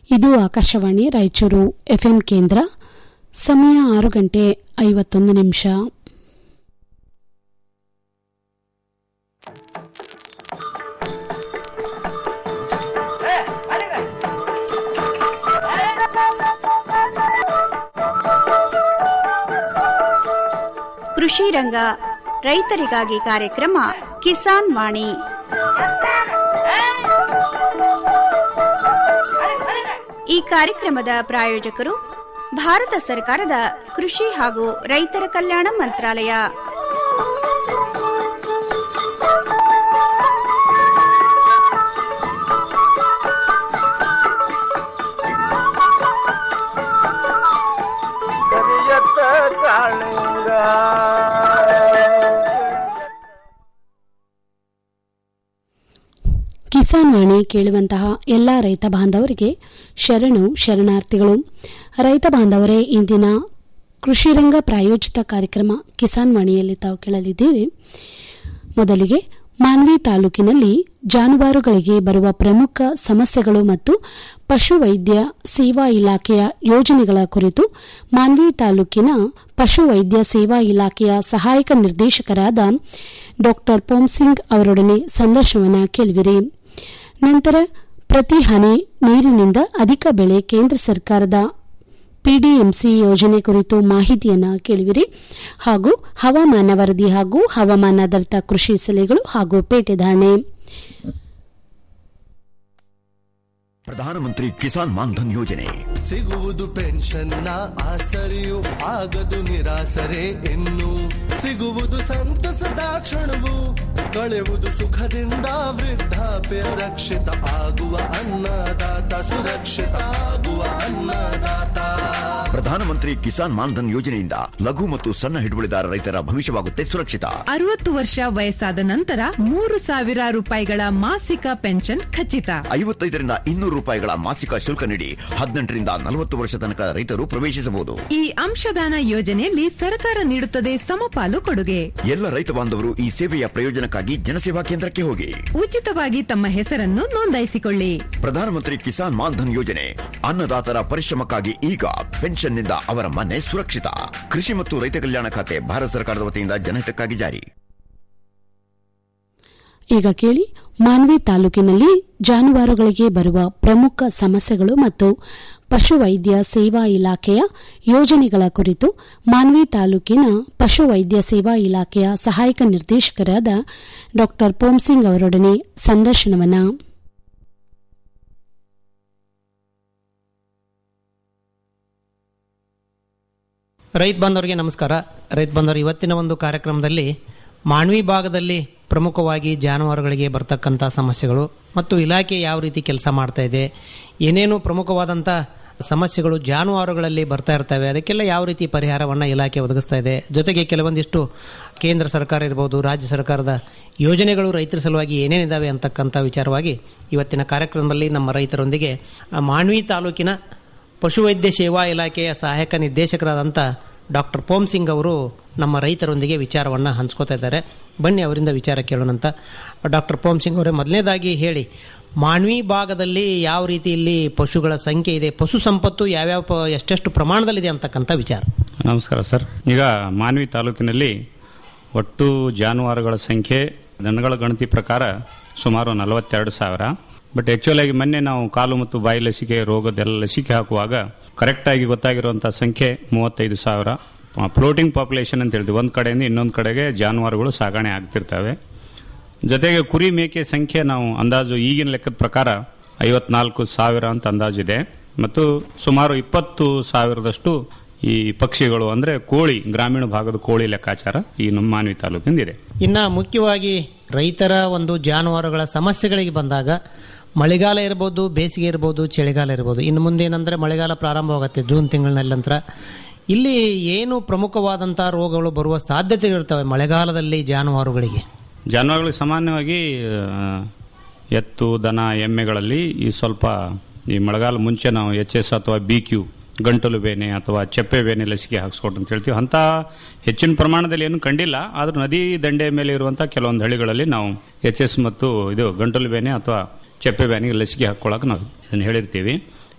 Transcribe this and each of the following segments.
ಇದು ಆಕಾಶವಾಣಿ ರಾಯಚೂರು ಎಫ್ಎಂ ಕೇಂದ್ರ ಸಮಯ ಆರು ಗಂಟೆ ಐವತ್ತೊಂದು ನಿಮಿಷ ಕೃಷಿ ರಂಗ ರೈತರಿಗಾಗಿ ಕಾರ್ಯಕ್ರಮ ಕಿಸಾನ್ ವಾಣಿ ಈ ಕಾರ್ಯಕ್ರಮದ ಪ್ರಾಯೋಜಕರು ಭಾರತ ಸರ್ಕಾರದ ಕೃಷಿ ಹಾಗೂ ರೈತರ ಕಲ್ಯಾಣ ಮಂತ್ರಾಲಯ ಕರಿಯತ್ತ ಕಾಳಿಂಗ ಕಿಸಾನ್ ವಾಣಿ ಕೇಳುವಂತಹ ಎಲ್ಲ ರೈತ ಬಾಂಧವರಿಗೆ ಶರಣು ಶರಣಾರ್ಥಿಗಳು ರೈತ ಬಾಂಧವರೇ ಇಂದಿನ ಕೃಷಿರಂಗ ಪ್ರಾಯೋಜಿತ ಕಾರ್ಯಕ್ರಮ ಕಿಸಾನ್ ವಾಣಿಯಲ್ಲಿ ತಾವು ಕೇಳಲಿದ್ದೀರಿ ಮೊದಲಿಗೆ ಮಾನ್ವಿ ತಾಲೂಕಿನಲ್ಲಿ ಜಾನುವಾರುಗಳಿಗೆ ಬರುವ ಪ್ರಮುಖ ಸಮಸ್ಯೆಗಳು ಮತ್ತು ಪಶುವೈದ್ಯ ಸೇವಾ ಇಲಾಖೆಯ ಯೋಜನೆಗಳ ಕುರಿತು ಮಾನ್ವಿ ತಾಲೂಕಿನ ಪಶುವೈದ್ಯ ಸೇವಾ ಇಲಾಖೆಯ ಸಹಾಯಕ ನಿರ್ದೇಶಕರಾದ ಡಾ ಪೋಮ್ಸಿಂಗ್ ಅವರೊಡನೆ ಸಂದರ್ಶನವನ್ನ ಕೇಳುವಿರಿ ನಂತರ ಪ್ರತಿ ಹನಿ ನೀರಿನಿಂದ ಅಧಿಕ ಬೆಳೆ ಕೇಂದ್ರ ಸರ್ಕಾರದ ಪಿಡಿಎಂಸಿ ಯೋಜನೆ ಕುರಿತು ಮಾಹಿತಿಯನ್ನ ಕೇಳುವಿರಿ ಹಾಗೂ ಹವಾಮಾನ ವರದಿ ಹಾಗೂ ಹವಾಮಾನಾಧಾರಿತ ಕೃಷಿ ಸಲಹೆಗಳು ಹಾಗೂ ಪೇಟೆ ಧಾರಣೆ ಪ್ರಧಾನಮಂತ್ರಿ ಕಿಸಾನ್ ಮಾನ್ಧನ್ ಯೋಜನೆ ಸಿಗುವುದು ಪೆನ್ಷನ್ನ ಆಸರೆಯು ಆಗದು ನಿರಾಸರೆ ಇನ್ನು ಸಿಗುವುದು ಸಂತಸದ ಕ್ಷಣವು ಕಳೆಯುವುದು ಸುಖದಿಂದ ವೃದ್ಧಾಪ್ಯ ರಕ್ಷಿತ ಆಗುವ ಅನ್ನದಾತ ಸುರಕ್ಷಿತ ಆಗುವ ಅನ್ನದಾತ ಪ್ರಧಾನಮಂತ್ರಿ ಕಿಸಾನ್ ಮಾನ್ಧನ್ ಯೋಜನೆಯಿಂದ ಲಘು ಮತ್ತು ಸಣ್ಣ ಹಿಡುವಳಿದಾರ ರೈತರ ಭವಿಷ್ಯವಾಗುತ್ತೆ ಸುರಕ್ಷಿತ ಅರವತ್ತು ವರ್ಷ ವಯಸ್ಸಾದ ನಂತರ ಮೂರು ಸಾವಿರ ರೂಪಾಯಿಗಳ ಮಾಸಿಕ ಪೆನ್ಷನ್ ಖಚಿತ ಐವತ್ತೈದರಿಂದ ಇನ್ನೂರು ರೂಪಾಯಿಗಳ ಮಾಸಿಕ ಶುಲ್ಕ ನೀಡಿ ಹದಿನೆಂಟರಿಂದ ನಲವತ್ತು ವರ್ಷ ತನಕ ರೈತರು ಪ್ರವೇಶಿಸಬಹುದು ಈ ಅಂಶದಾನ ಯೋಜನೆಯಲ್ಲಿ ಸರ್ಕಾರ ನೀಡುತ್ತದೆ ಸಮಪಾಲು ಕೊಡುಗೆ ಎಲ್ಲ ರೈತ ಬಾಂಧವರು ಈ ಸೇವೆಯ ಪ್ರಯೋಜನಕ್ಕಾಗಿ ಜನಸೇವಾ ಕೇಂದ್ರಕ್ಕೆ ಹೋಗಿ ಉಚಿತವಾಗಿ ತಮ್ಮ ಹೆಸರನ್ನು ನೋಂದಾಯಿಸಿಕೊಳ್ಳಿ ಪ್ರಧಾನಮಂತ್ರಿ ಕಿಸಾನ್ ಮಾನ್ಧನ್ ಯೋಜನೆ ಅನ್ನದಾತರ ಪರಿಶ್ರಮಕ್ಕಾಗಿ ಈಗ ಪೆನ್ಷನ್ನಿಂದ ಅವರ ಮನೆ ಸುರಕ್ಷಿತ ಕೃಷಿ ಮತ್ತು ರೈತ ಕಲ್ಯಾಣ ಖಾತೆ ಭಾರತ ಸರ್ಕಾರದ ವತಿಯಿಂದ ಜನಹಿತಕ್ಕಾಗಿ ಜಾರಿ ಈಗ ಕೇಳಿ ಮಾನ್ವಿ ತಾಲೂಕಿನಲ್ಲಿ ಜಾನುವಾರುಗಳಿಗೆ ಬರುವ ಪ್ರಮುಖ ಸಮಸ್ಯೆಗಳು ಮತ್ತು ಪಶುವೈದ್ಯ ಸೇವಾ ಇಲಾಖೆಯ ಯೋಜನೆಗಳ ಕುರಿತು ಮಾನ್ವಿ ತಾಲೂಕಿನ ಪಶುವೈದ್ಯ ಸೇವಾ ಇಲಾಖೆಯ ಸಹಾಯಕ ನಿರ್ದೇಶಕರಾದ ಡಾ ಪೋಮ್ಸಿಂಗ್ ಅವರೊಡನೆ ಸಂದರ್ಶನವನ್ನ ರೈತ ಬಾಂಧವರಿಗೆ ನಮಸ್ಕಾರ ರೈತ ಬಾಂಧವರು ಇವತ್ತಿನ ಒಂದು ಕಾರ್ಯಕ್ರಮದಲ್ಲಿ ಮಾನ್ವಿ ಭಾಗದಲ್ಲಿ ಪ್ರಮುಖವಾಗಿ ಜಾನುವಾರುಗಳಿಗೆ ಬರ್ತಕ್ಕಂಥ ಸಮಸ್ಯೆಗಳು ಮತ್ತು ಇಲಾಖೆ ಯಾವ ರೀತಿ ಕೆಲಸ ಮಾಡ್ತಾ ಇದೆ ಏನೇನು ಪ್ರಮುಖವಾದಂಥ ಸಮಸ್ಯೆಗಳು ಜಾನುವಾರುಗಳಲ್ಲಿ ಬರ್ತಾ ಇರ್ತವೆ ಅದಕ್ಕೆಲ್ಲ ಯಾವ ರೀತಿ ಪರಿಹಾರವನ್ನು ಇಲಾಖೆ ಒದಗಿಸ್ತಾ ಇದೆ ಜೊತೆಗೆ ಕೆಲವೊಂದಿಷ್ಟು ಕೇಂದ್ರ ಸರ್ಕಾರ ಇರ್ಬೋದು ರಾಜ್ಯ ಸರ್ಕಾರದ ಯೋಜನೆಗಳು ರೈತರ ಸಲುವಾಗಿ ಏನೇನಿದಾವೆ ಅಂತಕ್ಕಂಥ ವಿಚಾರವಾಗಿ ಇವತ್ತಿನ ಕಾರ್ಯಕ್ರಮದಲ್ಲಿ ನಮ್ಮ ರೈತರೊಂದಿಗೆ ಆ, ಮಾನ್ವಿ ತಾಲೂಕಿನ ಪಶುವೈದ್ಯ ಸೇವಾ ಇಲಾಖೆಯ ಸಹಾಯಕ ನಿರ್ದೇಶಕರಾದಂಥ ಡಾಕ್ಟರ್ ಪೋಮ್ ಸಿಂಗ್ ಅವರು ನಮ್ಮ ರೈತರೊಂದಿಗೆ ವಿಚಾರವನ್ನು ಹಂಚ್ಕೋತಾ ಇದ್ದಾರೆ ಬನ್ನಿ ಅವರಿಂದ ವಿಚಾರ ಕೇಳೋಣಂತ ಡಾಕ್ಟರ್ ಪೋಮ್ ಸಿಂಗ್ ಅವರೇ ಮೊದಲನೇದಾಗಿ ಹೇಳಿ ಮಾನ್ವಿ ಭಾಗದಲ್ಲಿ ಯಾವ ರೀತಿ ಇಲ್ಲಿ ಪಶುಗಳ ಸಂಖ್ಯೆ ಇದೆ ಪಶು ಸಂಪತ್ತು ಯಾವ್ಯಾವ ಪ- ಎಷ್ಟೆಷ್ಟು ಪ್ರಮಾಣದಲ್ಲಿದೆ ಅಂತಕ್ಕಂಥ ವಿಚಾರ ನಮಸ್ಕಾರ ಸರ್ ಈಗ ಮಾನ್ವಿ ತಾಲೂಕಿನಲ್ಲಿ ಒಟ್ಟು ಜಾನುವಾರುಗಳ ಸಂಖ್ಯೆ ದನಗಳ ಗಣತಿ ಪ್ರಕಾರ ಸುಮಾರು ನಲವತ್ತೆರಡು ಸಾವಿರ ಬಟ್ ಆಕ್ಚುಲ್ ಆಗಿ ಮೊನ್ನೆ ನಾವು ಕಾಲು ಮತ್ತು ಬಾಯಿ ಲಸಿಕೆ ರೋಗದೆಲ್ಲ ಲಸಿಕೆ ಹಾಕುವಾಗ ಕರೆಕ್ಟ್ ಆಗಿ ಗೊತ್ತಾಗಿರುವಂತಹ ಸಂಖ್ಯೆ ಮೂವತ್ತೈದು ಸಾವಿರ ಫ್ಲೋಟಿಂಗ್ ಪಾಪ್ಯುಲೇಷನ್ ಅಂತ ಹೇಳ್ತೀವಿ ಒಂದು ಕಡೆಯಿಂದ ಇನ್ನೊಂದು ಕಡೆಗೆ ಜಾನುವಾರುಗಳು ಸಾಗಣೆ ಆಗ್ತಿರ್ತವೆ ಜೊತೆಗೆ ಕುರಿ ಮೇಕೆ ಸಂಖ್ಯೆ ನಾವು ಅಂದಾಜು ಈಗಿನ ಲೆಕ್ಕದ ಪ್ರಕಾರ ಐವತ್ನಾಲ್ಕು ಸಾವಿರ ಅಂತ ಅಂದಾಜಿದೆ ಮತ್ತು ಸುಮಾರು ಇಪ್ಪತ್ತು ಸಾವಿರದಷ್ಟು ಈ ಪಕ್ಷಿಗಳು ಅಂದ್ರೆ ಕೋಳಿ ಗ್ರಾಮೀಣ ಭಾಗದ ಕೋಳಿ ಲೆಕ್ಕಾಚಾರ ಈ ನಮ್ಮ ಮಾನ್ವಿ ತಾಲೂಕಿಂದ ಇದೆ ಇನ್ನು ಮುಖ್ಯವಾಗಿ ರೈತರ ಒಂದು ಜಾನುವಾರುಗಳ ಸಮಸ್ಯೆಗಳಿಗೆ ಬಂದಾಗ ಮಳೆಗಾಲ ಇರ್ಬೋದು ಬೇಸಿಗೆ ಇರ್ಬೋದು ಚಳಿಗಾಲ ಇರ್ಬೋದು ಇನ್ನು ಮುಂದೆ ಏನಂದ್ರೆ ಮಳೆಗಾಲ ಪ್ರಾರಂಭವಾಗುತ್ತೆ ಜೂನ್ ತಿಂಗಳಿನಲ್ಲಿ ನಂತರ ಇಲ್ಲಿ ಏನು ಪ್ರಮುಖವಾದಂತಹ ರೋಗಗಳು ಬರುವ ಸಾಧ್ಯತೆ ಇರ್ತವೆ ಮಳೆಗಾಲದಲ್ಲಿ ಜಾನುವಾರುಗಳಿಗೆ ಜಾನುವಾರುಗಳಿಗೆ ಸಾಮಾನ್ಯವಾಗಿ ಆ, ಎತ್ತು ದನ ಎಮ್ಮೆಗಳಲ್ಲಿ ಈ ಸ್ವಲ್ಪ ಈ ಮಳೆಗಾಲ ಮುಂಚೆ ನಾವು ಎಚ್ ಎಸ್ ಅಥವಾ ಬಿ ಕ್ಯೂ ಗಂಟಲು ಬೇನೆ ಅಥವಾ ಚಪ್ಪೆ ಬೇನೆ ಲಸಿಕೆ ಹಾಕ್ಸ್ಕೊಟ್ಟು ಅಂತ ಹೇಳ್ತೀವಿ ಅಂತ ಹೆಚ್ಚಿನ ಪ್ರಮಾಣದಲ್ಲಿ ಏನು ಕಂಡಿಲ್ಲ ಆದ್ರೂ ನದಿ ದಂಡೆ ಮೇಲೆ ಇರುವಂತಹ ಕೆಲವೊಂದು ಹಳ್ಳಿಗಳಲ್ಲಿ ನಾವು ಎಚ್ ಎಸ್ ಮತ್ತು ಇದು ಗಂಟಲು ಬೇನೆ ಅಥವಾ ಚಪ್ಪೆ ಬೇನೆಗೆ ಲಸಿಕೆ ಹಾಕೊಳ್ಳೋಕೆ ನಾವು ಇದನ್ನು ಹೇಳಿರ್ತೀವಿ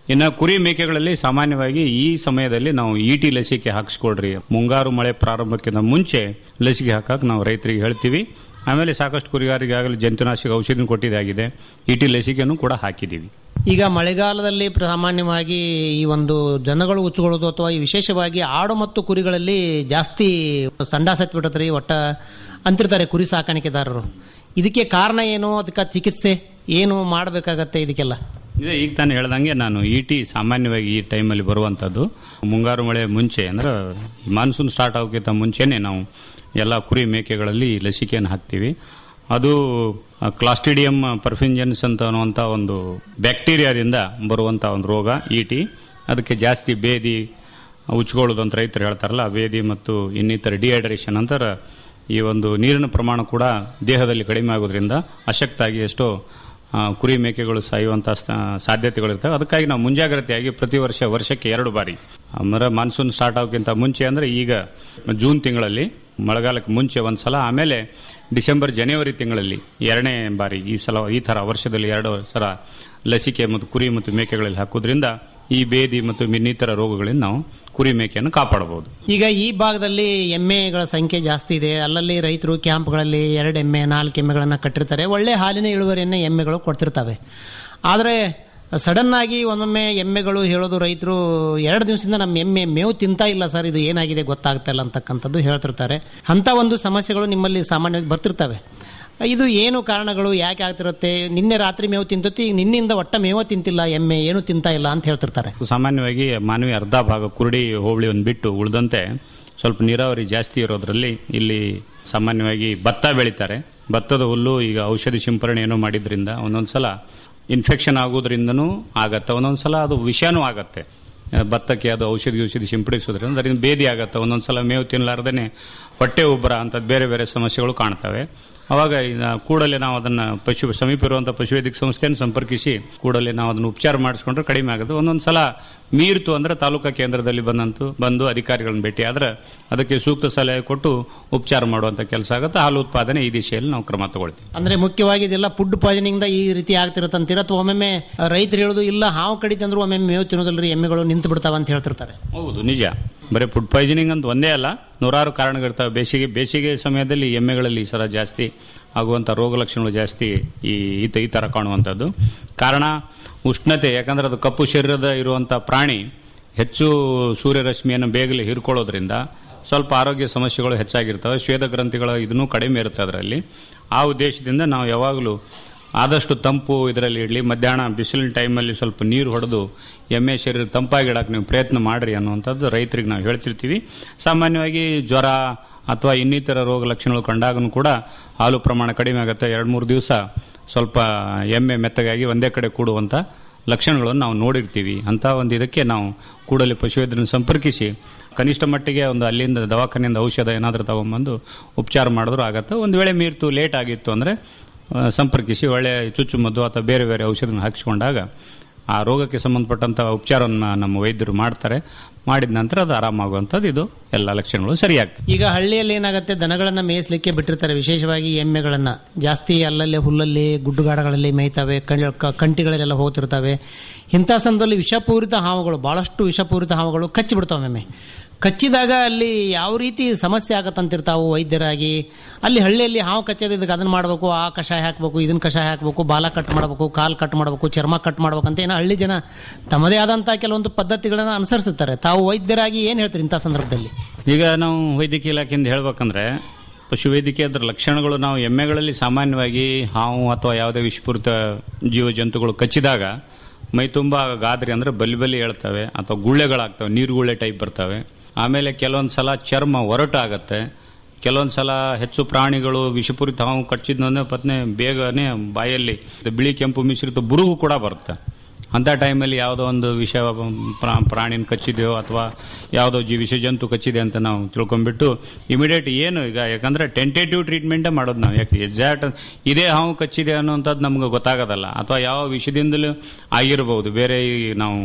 ಇನ್ನು ಕುರಿ ಮೇಕೆಗಳಲ್ಲಿ ಸಾಮಾನ್ಯವಾಗಿ ಈ ಸಮಯದಲ್ಲಿ ನಾವು ಇಟಿ ಲಸಿಕೆ ಹಾಕಿಸ್ಕೊಳ್ರಿ ಮುಂಗಾರು ಮಳೆ ಪ್ರಾರಂಭಕ್ಕಿಂತ ಮುಂಚೆ ಲಸಿಕೆ ಹಾಕಕ್ ನಾವು ರೈತರಿಗೆ ಹೇಳ್ತೀವಿ ಆಮೇಲೆ ಸಾಕಷ್ಟು ಕುರಿಗಾರಿಗೆ ಆಗಲಿ ಜಂತುನಾಶಕ ಔಷಧಿ ಕೊಟ್ಟಿದ್ದಾಗಿದೆ ಇಟಿ ಲಸಿಕೆನೂ ಕೂಡ ಹಾಕಿದ್ದೀವಿ ಈಗ ಮಳೆಗಾಲದಲ್ಲಿ ಸಾಮಾನ್ಯವಾಗಿ ಈ ಒಂದು ಜನಗಳು ಉಚ್ಚುಕೊಳ್ಳೋದು ಅಥವಾ ಈ ವಿಶೇಷವಾಗಿ ಆಡು ಮತ್ತು ಕುರಿಗಳಲ್ಲಿ ಜಾಸ್ತಿ ಸಂಡಾಸತ್ ಬಿಡತ್ರಿ ಒಟ್ಟ ಅಂತಿರ್ತಾರೆ ಕುರಿ ಸಾಕಾಣಿಕೆದಾರರು ಇದಕ್ಕೆ ಕಾರಣ ಏನು ಅದಕ್ಕೆ ಚಿಕಿತ್ಸೆ ಏನು ಮಾಡಬೇಕಾಗತ್ತೆ ಇದಕ್ಕೆಲ್ಲ ಇದೆ ಈಗ ತಾನು ಹೇಳ್ದಂಗೆ ನಾನು ಇಟಿ ಸಾಮಾನ್ಯವಾಗಿ ಈ ಟೈಮಲ್ಲಿ ಬರುವಂಥದ್ದು ಮುಂಗಾರು ಮಳೆ ಮುಂಚೆ ಅಂದ್ರೆ ಈ ಮಾನ್ಸೂನ್ ಸ್ಟಾರ್ಟ್ ಆಗೋಕ್ಕಿಂತ ಮುಂಚೆನೆ ನಾವು ಎಲ್ಲ ಕುರಿ ಮೇಕೆಗಳಲ್ಲಿ ಲಸಿಕೆಯನ್ನು ಹಾಕ್ತೀವಿ ಅದು ಕ್ಲಾಸ್ಟಿಡಿಯಂ ಪರ್ಫಿಂಜನ್ಸ್ ಅಂತ ಅನ್ನುವಂಥ ಒಂದು ಬ್ಯಾಕ್ಟೀರಿಯಾದಿಂದ ಬರುವಂಥ ಒಂದು ರೋಗ ಇಟಿ ಅದಕ್ಕೆ ಜಾಸ್ತಿ ಬೇದಿ ಉಚ್ಕೊಳ್ಳೋದು ಅಂತ ರೈತರು ಹೇಳ್ತಾರಲ್ಲ ಆ ಬೇದಿ ಮತ್ತು ಇನ್ನಿತರ ಡಿಹೈಡ್ರೇಷನ್ ಅಂತರ ಈ ಒಂದು ನೀರಿನ ಪ್ರಮಾಣ ಕೂಡ ದೇಹದಲ್ಲಿ ಕಡಿಮೆ ಆಗೋದ್ರಿಂದ ಅಶಕ್ತಾಗಿ ಎಷ್ಟೋ ಆ, ಕುರಿ ಮೇಕೆಗಳು ಸಾಯುವಂತ ಸಾಧ್ಯತೆಗಳಿರ್ತವೆ ಅದಕ್ಕಾಗಿ ನಾವು ಮುಂಜಾಗ್ರತೆಯಾಗಿ ಪ್ರತಿ ವರ್ಷ ವರ್ಷಕ್ಕೆ ಎರಡು ಬಾರಿ ಅಂದ್ರೆ ಮಾನ್ಸೂನ್ ಸ್ಟಾರ್ಟ್ ಆಗೋಕ್ಕಿಂತ ಮುಂಚೆ ಅಂದ್ರೆ ಈಗ ಜೂನ್ ತಿಂಗಳಲ್ಲಿ ಮಳೆಗಾಲಕ್ಕೆ ಮುಂಚೆ ಒಂದು ಸಲ ಆಮೇಲೆ ಡಿಸೆಂಬರ್ ಜನವರಿ ತಿಂಗಳಲ್ಲಿ ಎರಡನೇ ಬಾರಿ ಈ ಸಲ ಈ ತರ ವರ್ಷದಲ್ಲಿ ಎರಡು ಸಲ ಲಸಿಕೆ ಮತ್ತು ಕುರಿ ಮತ್ತು ಮೇಕೆಗಳಲ್ಲಿ ಹಾಕೋದ್ರಿಂದ ಈ ಬೇದಿ ಮತ್ತು ಇನ್ನಿತರ ರೋಗಗಳಿಂದ ನಾವು ಕುರಿ ಮೇಕೆಯನ್ನು ಕಾಪಾಡಬಹುದು ಈಗ ಈ ಭಾಗದಲ್ಲಿ ಎಮ್ಮೆಗಳ ಸಂಖ್ಯೆ ಜಾಸ್ತಿ ಇದೆ ಅಲ್ಲಲ್ಲಿ ರೈತರು ಕ್ಯಾಂಪ್ಗಳಲ್ಲಿ ಎರಡು ಎಮ್ಮೆ ನಾಲ್ಕು ಎಮ್ಮೆಗಳನ್ನ ಕಟ್ಟಿರ್ತಾರೆ ಒಳ್ಳೆ ಹಾಲಿನ ಇಳುವರಿಯನ್ನ ಎಮ್ಮೆಗಳು ಕೊಡ್ತಿರ್ತವೆ ಆದರೆ ಸಡನ್ ಆಗಿ ಒಮ್ಮೊಮ್ಮೆ ಎಮ್ಮೆಗಳು ಹೇಳೋದು ರೈತರು ಎರಡು ದಿವಸದಿಂದ ನಮ್ಮ ಎಮ್ಮೆ ಮೇವು ತಿಂತಾ ಇಲ್ಲ ಸರ್ ಇದು ಏನಾಗಿದೆ ಗೊತ್ತಾಗ್ತಾ ಇಲ್ಲ ಅಂತಕ್ಕಂಥದ್ದು ಹೇಳ್ತಿರ್ತಾರೆ ಅಂತ ಒಂದು ಸಮಸ್ಯೆಗಳು ನಿಮ್ಮಲ್ಲಿ ಸಾಮಾನ್ಯವಾಗಿ ಬರ್ತಿರ್ತವೆ ಇದು ಏನು ಕಾರಣಗಳು ಯಾಕೆ ಆಗ್ತಿರುತ್ತೆ ನಿನ್ನೆ ರಾತ್ರಿ ಮೇವು ತಿಂತತಿ ಈಗ ನಿನ್ನಿಂದ ಒಟ್ಟ ಮೇವ ತಿಂತಿಲ್ಲ ಎಮ್ಮೆ ಏನು ತಿಂತಾ ಇಲ್ಲ ಅಂತ ಹೇಳ್ತಿರ್ತಾರೆ ಸಾಮಾನ್ಯವಾಗಿ ಮಾನವಿ ಅರ್ಧ ಭಾಗ ಕುರುಡಿ ಹೋಬಳಿ ಒಂದು ಬಿಟ್ಟು ಉಳಿದಂತೆ ಸ್ವಲ್ಪ ನೀರಾವರಿ ಜಾಸ್ತಿ ಇರೋದ್ರಲ್ಲಿ ಇಲ್ಲಿ ಸಾಮಾನ್ಯವಾಗಿ ಭತ್ತ ಬೆಳೀತಾರೆ ಭತ್ತದ ಹುಲ್ಲು ಈಗ ಔಷಧಿ ಸಿಂಪರಣೆ ಏನೋ ಮಾಡಿದ್ರಿಂದ ಒಂದೊಂದ್ಸಲ ಇನ್ಫೆಕ್ಷನ್ ಆಗೋದ್ರಿಂದನೂ ಆಗತ್ತೆ ಒಂದೊಂದ್ಸಲ ಅದು ವಿಷನೂ ಆಗತ್ತೆ ಆ, ಭತ್ತಕ್ಕೆ ಅದು ಔಷಧಿ ಔಷಧಿ ಸಿಂಪಡಿಸೋದ್ರಿಂದ ಅದರಿಂದ ಬೇದಿ ಆಗತ್ತೆ ಒಂದೊಂದ್ಸಲ ಮೇವು ತಿನ್ನಲಾರ್ದೇನೆ ಹೊಟ್ಟೆ ಉಬ್ಬರ ಅಂತ ಬೇರೆ ಬೇರೆ ಸಮಸ್ಯೆಗಳು ಕಾಣ್ತವೆ ಅವಾಗ ಇದ ಕೂಡಲೇ ನಾವು ಅದನ್ನ ಪಶು ಸಮೀಪ ಇರುವಂತಹ ಪಶುವೈದ್ಯಕ ಸಂಸ್ಥೆಯನ್ನು ಸಂಪರ್ಕಿಸಿ ಕೂಡಲೇ ನಾವು ಅದನ್ನು ಉಪಚಾರ ಮಾಡಿಸ್ಕೊಂಡ್ರೆ ಕಡಿಮೆ ಆಗುತ್ತೆ ಒಂದೊಂದು ಸಲ ಮೀರ್ತು ಅಂದ್ರೆ ತಾಲೂಕಾ ಕೇಂದ್ರದಲ್ಲಿ ಬಂದಂತು ಬಂದು ಅಧಿಕಾರಿಗಳನ್ನ ಭೇಟಿ ಆದ್ರೆ ಅದಕ್ಕೆ ಸೂಕ್ತ ಸಲಹೆ ಕೊಟ್ಟು ಉಪಚಾರ ಮಾಡುವಂತ ಕೆಲಸ ಆಗುತ್ತೆ ಹಾಲು ಉತ್ಪಾದನೆ ಈ ದಿಶೆಯಲ್ಲಿ ನಾವು ಕ್ರಮ ತಗೊಳ್ತೀವಿ ಅಂದ್ರೆ ಮುಖ್ಯವಾಗಿ ಇದೆಲ್ಲ ಫುಡ್ ಪಾಯ್ಸನಿಂಗ್ ಈ ರೀತಿ ಆಗ್ತಿರತ್ತಂತೀರ ಅಥವಾ ಒಮ್ಮೊಮ್ಮೆ ರೈತರು ಹೇಳೋದು ಇಲ್ಲ ಹಾವು ಕಡಿತಂದ್ರು ಒಮ್ಮೊಮ್ಮೆ ಮೇವು ತಿನ್ನೋದಿಲ್ರಿ ಎಮ್ಮೆಗಳು ನಿಂತು ಬಿಡ್ತಾವ ಅಂತ ಹೇಳ್ತಿರ್ತಾರೆ ಹೌದು ನಿಜ ಬರೀ ಫುಡ್ ಪಾಯ್ಸನಿಂಗ್ ಅಂತ ಒಂದೇ ಅಲ್ಲ ನೂರಾರು ಕಾರಣಗಳಿರ್ತವೆ ಬೇಸಿಗೆ ಬೇಸಿಗೆ ಸಮಯದಲ್ಲಿ ಎಮ್ಮೆಗಳಲ್ಲಿ ಈ ಸಲ ಜಾಸ್ತಿ ಆಗುವಂತ ರೋಗ ಲಕ್ಷಣಗಳು ಜಾಸ್ತಿ ಈ ಈ- ಈ ತರ ಕಾಣುವಂಥದ್ದು ಕಾರಣ ಉಷ್ಣತೆ ಯಾಕಂದ್ರೆ ಅದು ಕಪ್ಪು ಶರೀರದ ಇರುವಂತ ಪ್ರಾಣಿ ಹೆಚ್ಚು ಸೂರ್ಯರಶ್ಮಿಯನ್ನು ಬೇಗನೆ ಹೀರ್ಕೊಳ್ಳೋದ್ರಿಂದ ಸ್ವಲ್ಪ ಆರೋಗ್ಯ ಸಮಸ್ಯೆಗಳು ಹೆಚ್ಚಾಗಿರ್ತವೆ ಶ್ವೇತ ಗ್ರಂಥಿಗಳ ಇದನ್ನು ಕಡಿಮೆ ಇರುತ್ತೆ ಅದರಲ್ಲಿ ಆ ಉದ್ದೇಶದಿಂದ ನಾವು ಯಾವಾಗಲೂ ಆದಷ್ಟು ತಂಪು ಇದರಲ್ಲಿ ಇಡಲಿ ಮಧ್ಯಾಹ್ನ ಬಿಸಿಲಿನ ಟೈಮಲ್ಲಿ ಸ್ವಲ್ಪ ನೀರು ಹೊಡೆದು ಎಮ್ಮೆ ಶರೀರ ತಂಪಾಗಿಡಕ್ಕೆ ನೀವು ಪ್ರಯತ್ನ ಮಾಡ್ರಿ ಅನ್ನುವಂಥದ್ದು ರೈತರಿಗೆ ನಾವು ಹೇಳ್ತಿರ್ತೀವಿ ಸಾಮಾನ್ಯವಾಗಿ ಜ್ವರ ಅಥವಾ ಇನ್ನಿತರ ರೋಗ ಲಕ್ಷಣಗಳು ಕಂಡಾಗನು ಕೂಡ ಹಾಲು ಪ್ರಮಾಣ ಕಡಿಮೆ ಆಗುತ್ತೆ ಎರಡು ಮೂರು ದಿವಸ ಸ್ವಲ್ಪ ಎಮ್ಮೆ ಮೆತ್ತಗಾಗಿ ಒಂದೇ ಕಡೆ ಕೂಡುವಂತ ಲಕ್ಷಣಗಳನ್ನು ನಾವು ನೋಡಿರ್ತೀವಿ ಅಂತ ಒಂದು ಇದಕ್ಕೆ ನಾವು ಕೂಡಲೇ ಪಶುವೈದ್ಯರನ್ನು ಸಂಪರ್ಕಿಸಿ ಕನಿಷ್ಠ ಮಟ್ಟಿಗೆ ಒಂದು ಅಲ್ಲಿಂದ ದವಾಖಾನೆಯಿಂದ ಔಷಧ ಏನಾದರೂ ತಗೊಂಡ್ಬಂದು ಉಪಚಾರ ಮಾಡಿದ್ರು ಆಗತ್ತೆ ಒಂದು ವೇಳೆ ಮೀರ್ತು ಲೇಟ್ ಆಗಿತ್ತು ಅಂದ್ರೆ ಆ, ಸಂಪರ್ಕಿಸಿ ಒಳ್ಳೆ ಚುಚ್ಚುಮದ್ದು ಅಥವಾ ಬೇರೆ ಬೇರೆ ಔಷಧಿನ ಹಾಕಿಸ್ಕೊಂಡಾಗ ಆ ರೋಗಕ್ಕೆ ಸಂಬಂಧಪಟ್ಟಂತ ಉಪಚಾರವನ್ನು ನಮ್ಮ ವೈದ್ಯರು ಮಾಡ್ತಾರೆ ಮಾಡಿದ ನಂತರ ಅದು ಆರಾಮಾಗುವಂಥದ್ದು ಇದು ಎಲ್ಲ ಲಕ್ಷಣಗಳು ಸರಿಯಾಗ್ತದೆ ಈಗ ಹಳ್ಳಿಯಲ್ಲಿ ಏನಾಗುತ್ತೆ ದನಗಳನ್ನ ಮೇಯಿಸ್ಲಿಕ್ಕೆ ಬಿಟ್ಟಿರ್ತಾರೆ ವಿಶೇಷವಾಗಿ ಎಮ್ಮೆಗಳನ್ನ ಜಾಸ್ತಿ ಅಲ್ಲಲ್ಲಿ ಹುಲ್ಲಲ್ಲಿ ಗುಡ್ಡುಗಾಡಗಳಲ್ಲಿ ಮೇಯ್ತವೆ ಕಣ್- ಕ- ಕಂಟಿಗಳಲ್ಲೆಲ್ಲ ಹೋಗ್ತಿರ್ತವೆ ಇಂಥ ಸಂದರ್ಭದಲ್ಲಿ ವಿಷಪೂರಿತ ಹಾವುಗಳು ಬಹಳಷ್ಟು ವಿಷಪೂರಿತ ಹಾವುಗಳು ಕಚ್ಚಿ ಬಿಡ್ತಾವೆ ಎಮ್ಮೆ ಕಚ್ಚಿದಾಗ ಅಲ್ಲಿ ಯಾವ ರೀತಿ ಸಮಸ್ಯೆ ಆಗತ್ತಂತಿರ್ತಾವು ವೈದ್ಯರಾಗಿ ಅಲ್ಲಿ ಹಳ್ಳಿಯಲ್ಲಿ ಹಾವು ಕಚ್ಚೋದು ಇದಕ್ಕೆ ಅದನ್ನ ಮಾಡಬೇಕು ಆ ಕಷಾಯ ಹಾಕಬೇಕು ಇದನ್ನ ಕಷಾಯ ಹಾಕಬೇಕು ಬಾಲ ಕಟ್ ಮಾಡಬೇಕು ಕಾಲ್ ಕಟ್ ಮಾಡಬೇಕು ಚರ್ಮ ಕಟ್ ಮಾಡಬೇಕು ಅಂತ ಏನೋ ಹಳ್ಳಿ ಜನ ತಮ್ಮದೇ ಆದಂತಹ ಕೆಲವೊಂದು ಪದ್ಧತಿಗಳನ್ನ ಅನುಸರಿಸುತ್ತಾರೆ ತಾವು ವೈದ್ಯರಾಗಿ ಏನ್ ಹೇಳ್ತೀರಿ ಇಂಥ ಸಂದರ್ಭದಲ್ಲಿ ಈಗ ನಾವು ವೈದ್ಯಕೀಯ ಇಲಾಖೆಯಿಂದ ಹೇಳ್ಬೇಕಂದ್ರೆ ಪಶುವೈದ್ಯಕೀಯ ಅದರ ಲಕ್ಷಣಗಳು ನಾವು ಎಮ್ಮೆಗಳಲ್ಲಿ ಸಾಮಾನ್ಯವಾಗಿ ಹಾವು ಅಥವಾ ಯಾವುದೇ ವಿಷಪೂರಿತ ಜೀವ ಜಂತುಗಳು ಕಚ್ಚಿದಾಗ ಮೈ ತುಂಬಾ ಗಾದ್ರಿ ಅಂದ್ರೆ ಬಲಿ ಬಲಿ ಹೇಳ್ತವೆ ಅಥವಾ ಗುಳ್ಳೆಗಳಾಗ್ತವೆ ನೀರು ಗುಳ್ಳೆ ಟೈಪ್ ಬರ್ತವೆ ಆಮೇಲೆ ಕೆಲವೊಂದು ಸಲ ಚರ್ಮ ಒರಟು ಆಗತ್ತೆ ಕೆಲವೊಂದು ಸಲ ಹೆಚ್ಚು ಪ್ರಾಣಿಗಳು ವಿಷಪೂರಿತ ಹಾವು ಕಚ್ಚಿದ್ನಂದ್ರೆ ಪತ್ನೆ ಬೇಗನೆ ಬಾಯಲ್ಲಿ ಬಿಳಿ ಕೆಂಪು ಮಿಶ್ರಿತ ಬುರುಗು ಕೂಡ ಬರುತ್ತೆ ಅಂತ ಟೈಮಲ್ಲಿ ಯಾವುದೋ ಒಂದು ವಿಷ ಪ್ರಾ- ಪ್ರಾಣಿನ ಕಚ್ಚಿದೆಯೋ ಅಥವಾ ಯಾವುದೋ ಜಿ ವಿಷ ಜಂತು ಕಚ್ಚಿದೆ ಅಂತ ನಾವು ತಿಳ್ಕೊಂಡ್ಬಿಟ್ಟು ಇಮಿಡಿಯೇಟ್ ಏನು ಈಗ ಯಾಕಂದ್ರೆ ಟೆಂಟೇಟಿವ್ ಟ್ರೀಟ್ಮೆಂಟೇ ಮಾಡೋದು ನಾವು ಯಾಕೆ ಎಕ್ಸಾಕ್ಟ್ ಇದೇ ಹಾವು ಕಚ್ಚಿದೆ ಅನ್ನೋಂಥದ್ದು ನಮ್ಗೆ ಗೊತ್ತಾಗೋದಲ್ಲ ಅಥವಾ ಯಾವ ವಿಷದಿಂದಲೂ ಆಗಿರಬಹುದು ಬೇರೆ ಈ ನಾವು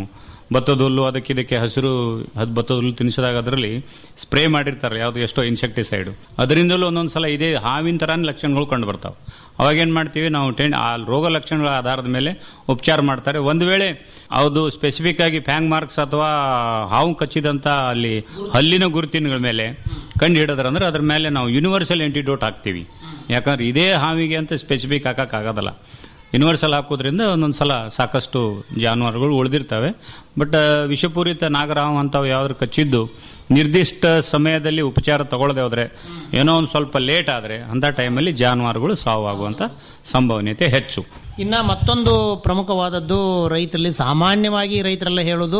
ಭತ್ತದ ಹುಲ್ಲು ಅದಕ್ಕೆ ಇದಕ್ಕೆ ಹಸಿರು ಅದ್ ಭತ್ತದ ಹುಲ್ಲು ತಿನ್ನಿಸಿದಾಗ ಅದರಲ್ಲಿ ಸ್ಪ್ರೇ ಮಾಡಿರ್ತಾರೆ ಯಾವ್ದು ಎಷ್ಟೋ ಇನ್ಸೆಕ್ಟಿಸೈಡ್ ಅದರಿಂದಲೂ ಒಂದೊಂದ್ಸಲ ಇದೇ ಹಾವಿನ ತರಾನೇ ಲಕ್ಷಣಗಳು ಕಂಡು ಬರ್ತಾವೆ ಅವಾಗ ಏನ್ ಮಾಡ್ತೀವಿ ನಾವು ಟೆನ್ ಆ ರೋಗ ಲಕ್ಷಣಗಳ ಆಧಾರದ ಮೇಲೆ ಉಪಚಾರ ಮಾಡ್ತಾರೆ ಒಂದು ವೇಳೆ ಅದು ಸ್ಪೆಸಿಫಿಕ್ ಆಗಿ ಫ್ಯಾಂಗ್ ಮಾರ್ಕ್ಸ್ ಅಥವಾ ಹಾವು ಕಚ್ಚಿದಂತ ಅಲ್ಲಿ ಹಲ್ಲಿನ ಗುರುತಿನಗಳ ಮೇಲೆ ಕಂಡು ಹಿಡಿದ್ರಂದ್ರೆ ಅದ್ರ ಮೇಲೆ ನಾವು ಯೂನಿವರ್ಸಲ್ ಆಂಟಿಡೋಟ್ ಹಾಕ್ತೀವಿ ಯಾಕಂದ್ರೆ ಇದೇ ಹಾವಿಗೆ ಅಂತ ಸ್ಪೆಸಿಫಿಕ್ ಹಾಕಕ್ ಆಗೋದಲ್ಲ ಯೂನಿವರ್ಸಲ್ ಹಾಕೋದ್ರಿಂದ ಒಂದೊಂದು ಸಲ ಸಾಕಷ್ಟು ಜಾನುವಾರುಗಳು ಉಳಿದಿರ್ತವೆ ಬಟ್ ವಿಷಪೂರಿತ ನಾಗರಾವ್ ಅಂತವು ಯಾವ್ದಾದ್ರು ಕಚ್ಚಿದ್ದು ನಿರ್ದಿಷ್ಟ ಸಮಯದಲ್ಲಿ ಉಪಚಾರ ತಗೊಳ್ಳದೆ ಹೋದ್ರೆ ಏನೋ ಒಂದು ಸ್ವಲ್ಪ ಲೇಟ್ ಆದ್ರೆ ಅಂತ ಟೈಮಲ್ಲಿ ಜಾನುವಾರುಗಳು ಸಾವಾಗುವಂತ ಸಂಭವನೀಯತೆ ಹೆಚ್ಚು ಇನ್ನ ಮತ್ತೊಂದು ಪ್ರಮುಖವಾದದ್ದು ರೈತರಲ್ಲಿ ಸಾಮಾನ್ಯವಾಗಿ ರೈತರೆಲ್ಲ ಹೇಳೋದು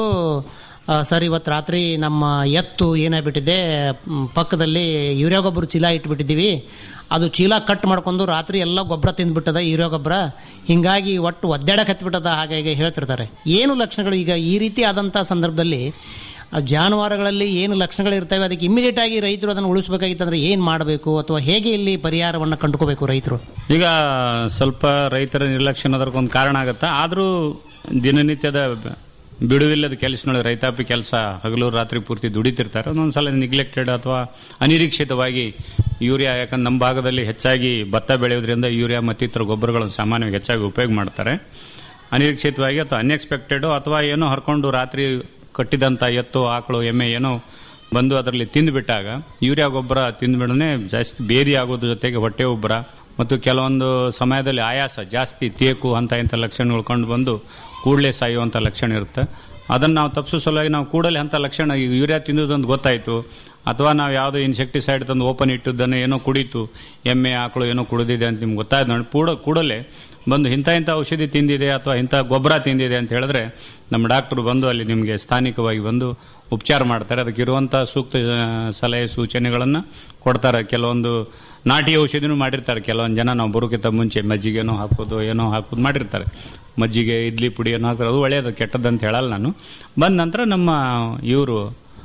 ಆ, ಸರ್ ಇವತ್ತು ರಾತ್ರಿ ನಮ್ಮ ಎತ್ತು ಏನಾಗ್ಬಿಟ್ಟಿದೆ ಮ್, ಪಕ್ಕದಲ್ಲಿ ಯೂರಿಯಾ ಗೊಬ್ಬರ ಚೀಲ ಇಟ್ಬಿಟ್ಟಿದ್ದೀವಿ ಅದು ಚೀಲ ಕಟ್ ಮಾಡ್ಕೊಂಡು ರಾತ್ರಿ ಎಲ್ಲ ಗೊಬ್ಬರ ತಿಂದ್ಬಿಟ್ಟದ ಯೂರಿಯಾ ಗೊಬ್ಬರ ಹಿಂಗಾಗಿ ಒಟ್ಟು ಒದ್ದಾಡಕ್ ಹತ್ಬಿಟ್ಟದ ಹಾಗಾಗಿ ಹೇಳ್ತಿರ್ತಾರೆ ಏನು ಲಕ್ಷಣಗಳು ಈಗ ಈ ರೀತಿ ಆದಂತ ಸಂದರ್ಭದಲ್ಲಿ ಆ ಜಾನುವಾರುಗಳಲ್ಲಿ ಏನು ಲಕ್ಷಣಗಳು ಇರ್ತವೆ ಅದಕ್ಕೆ ಇಮಿಡಿಯೇಟ್ ಆಗಿ ರೈತರು ಅದನ್ನು ಉಳಿಸಬೇಕಾಗಿತ್ತಂದ್ರೆ ಏನ್ ಮಾಡಬೇಕು ಅಥವಾ ಹೇಗೆ ಇಲ್ಲಿ ಪರಿಹಾರವನ್ನು ಕಂಡುಕೋಬೇಕು ರೈತರು ಈಗ ಸ್ವಲ್ಪ ರೈತರ ನಿರ್ಲಕ್ಷ್ಯ ಅನ್ನೋದಕ್ಕೊಂದು ಕಾರಣ ಆಗತ್ತಾ ಆದರೂ ದಿನನಿತ್ಯದ ಬಿಡುವಿಲ್ಲದ ಕೆಲಸನೊಳಗೆ ರೈತಾಪಿ ಕೆಲಸ ಹಗಲು ರಾತ್ರಿ ಪೂರ್ತಿ ದುಡಿತಿರ್ತಾರೆ ಒಂದೊಂದ್ಸಲ ನಿಗ್ಲೆಕ್ಟೆಡ್ ಅಥವಾ ಅನಿರೀಕ್ಷಿತವಾಗಿ ಯೂರಿಯಾ ಯಾಕಂದ್ರೆ ನಮ್ಮ ಭಾಗದಲ್ಲಿ ಹೆಚ್ಚಾಗಿ ಭತ್ತ ಬೆಳೆಯೋದ್ರಿಂದ ಯೂರಿಯಾ ಮತ್ತಿತರ ಗೊಬ್ಬರಗಳನ್ನು ಸಾಮಾನ್ಯವಾಗಿ ಹೆಚ್ಚಾಗಿ ಉಪಯೋಗ ಮಾಡ್ತಾರೆ ಅನಿರೀಕ್ಷಿತವಾಗಿ ಅಥವಾ ಅನ್ಎಕ್ಸ್ಪೆಕ್ಟೆಡ್ ಅಥವಾ ಏನೋ ಹರ್ಕೊಂಡು ರಾತ್ರಿ ಕಟ್ಟಿದಂತ ಎತ್ತು ಆಕಳು ಎಮ್ಮೆ ಏನೋ ಬಂದು ಅದರಲ್ಲಿ ತಿಂದುಬಿಟ್ಟಾಗ ಯೂರಿಯಾ ಗೊಬ್ಬರ ತಿಂದ್ಬಿಡನೆ ಜಾಸ್ತಿ ಬೇದಿ ಆಗೋದ್ರ ಜೊತೆಗೆ ಹೊಟ್ಟೆ ಉಬ್ಬರ ಮತ್ತು ಕೆಲವೊಂದು ಸಮಯದಲ್ಲಿ ಆಯಾಸ ಜಾಸ್ತಿ ತೇಕು ಅಂತ ಇಂಥ ಲಕ್ಷಣಗಳು ಕಂಡು ಬಂದು ಕೂಡಲೇ ಸಾಯುವಂಥ ಲಕ್ಷಣ ಇರುತ್ತೆ ಅದನ್ನು ನಾವು ತಪ್ಪಿಸೋ ಸಲುವಾಗಿ ನಾವು ಕೂಡಲೇ ಅಂತ ಲಕ್ಷಣ ಈಗ ಯೂರಿಯಾ ತಿನ್ನೋದೊಂದು ಗೊತ್ತಾಯಿತು ಅಥವಾ ನಾವು ಯಾವುದೋ ಇನ್ಸೆಕ್ಟಿಸೈಡ್ ತಂದು ಓಪನ್ ಇಟ್ಟದ್ದನ್ನು ಏನೋ ಕುಡಿತು ಎಮ್ಮೆ ಆಕಳು ಏನೋ ಕುಡಿದಿದೆ ಅಂತ ನಿಮ್ಗೆ ಗೊತ್ತಾಯ್ತು ನೋಡಿ ಕೂಡ ಕೂಡಲೇ ಬಂದು ಇಂಥ ಇಂಥ ಔಷಧಿ ತಿಂದಿದೆ ಅಥವಾ ಇಂಥ ಗೊಬ್ಬರ ತಿಂದಿದೆ ಅಂತ ಹೇಳಿದ್ರೆ ನಮ್ಮ ಡಾಕ್ಟರ್ ಬಂದು ಅಲ್ಲಿ ನಿಮಗೆ ಸ್ಥಾನಿಕವಾಗಿ ಬಂದು ಉಪಚಾರ ಮಾಡ್ತಾರೆ ಅದಕ್ಕೆ ಇರುವಂಥ ಸೂಕ್ತ ಆ, ಸಲಹೆ ಸೂಚನೆಗಳನ್ನು ಕೊಡ್ತಾರೆ ಕೆಲವೊಂದು ನಾಟಿ ಔಷಧಿನೂ ಮಾಡಿರ್ತಾರೆ ಕೆಲವೊಂದು ಜನ ನಾವು ಬರೋಕ್ಕಿಂತ ಮುಂಚೆ ಮಜ್ಜಿಗೆನೋ ಹಾಕೋದು ಏನೋ ಹಾಕೋದು ಮಾಡಿರ್ತಾರೆ ಮಜ್ಜಿಗೆ ಇಡ್ಲಿ ಪುಡಿ ಏನೋ ಹಾಕ್ತಾರೆ ಅದು ಒಳ್ಳೆಯದು ಕೆಟ್ಟದಂತ ಹೇಳಲ್ಲ ನಾನು ಬಂದ ನಂತರ ನಮ್ಮ ಇವರು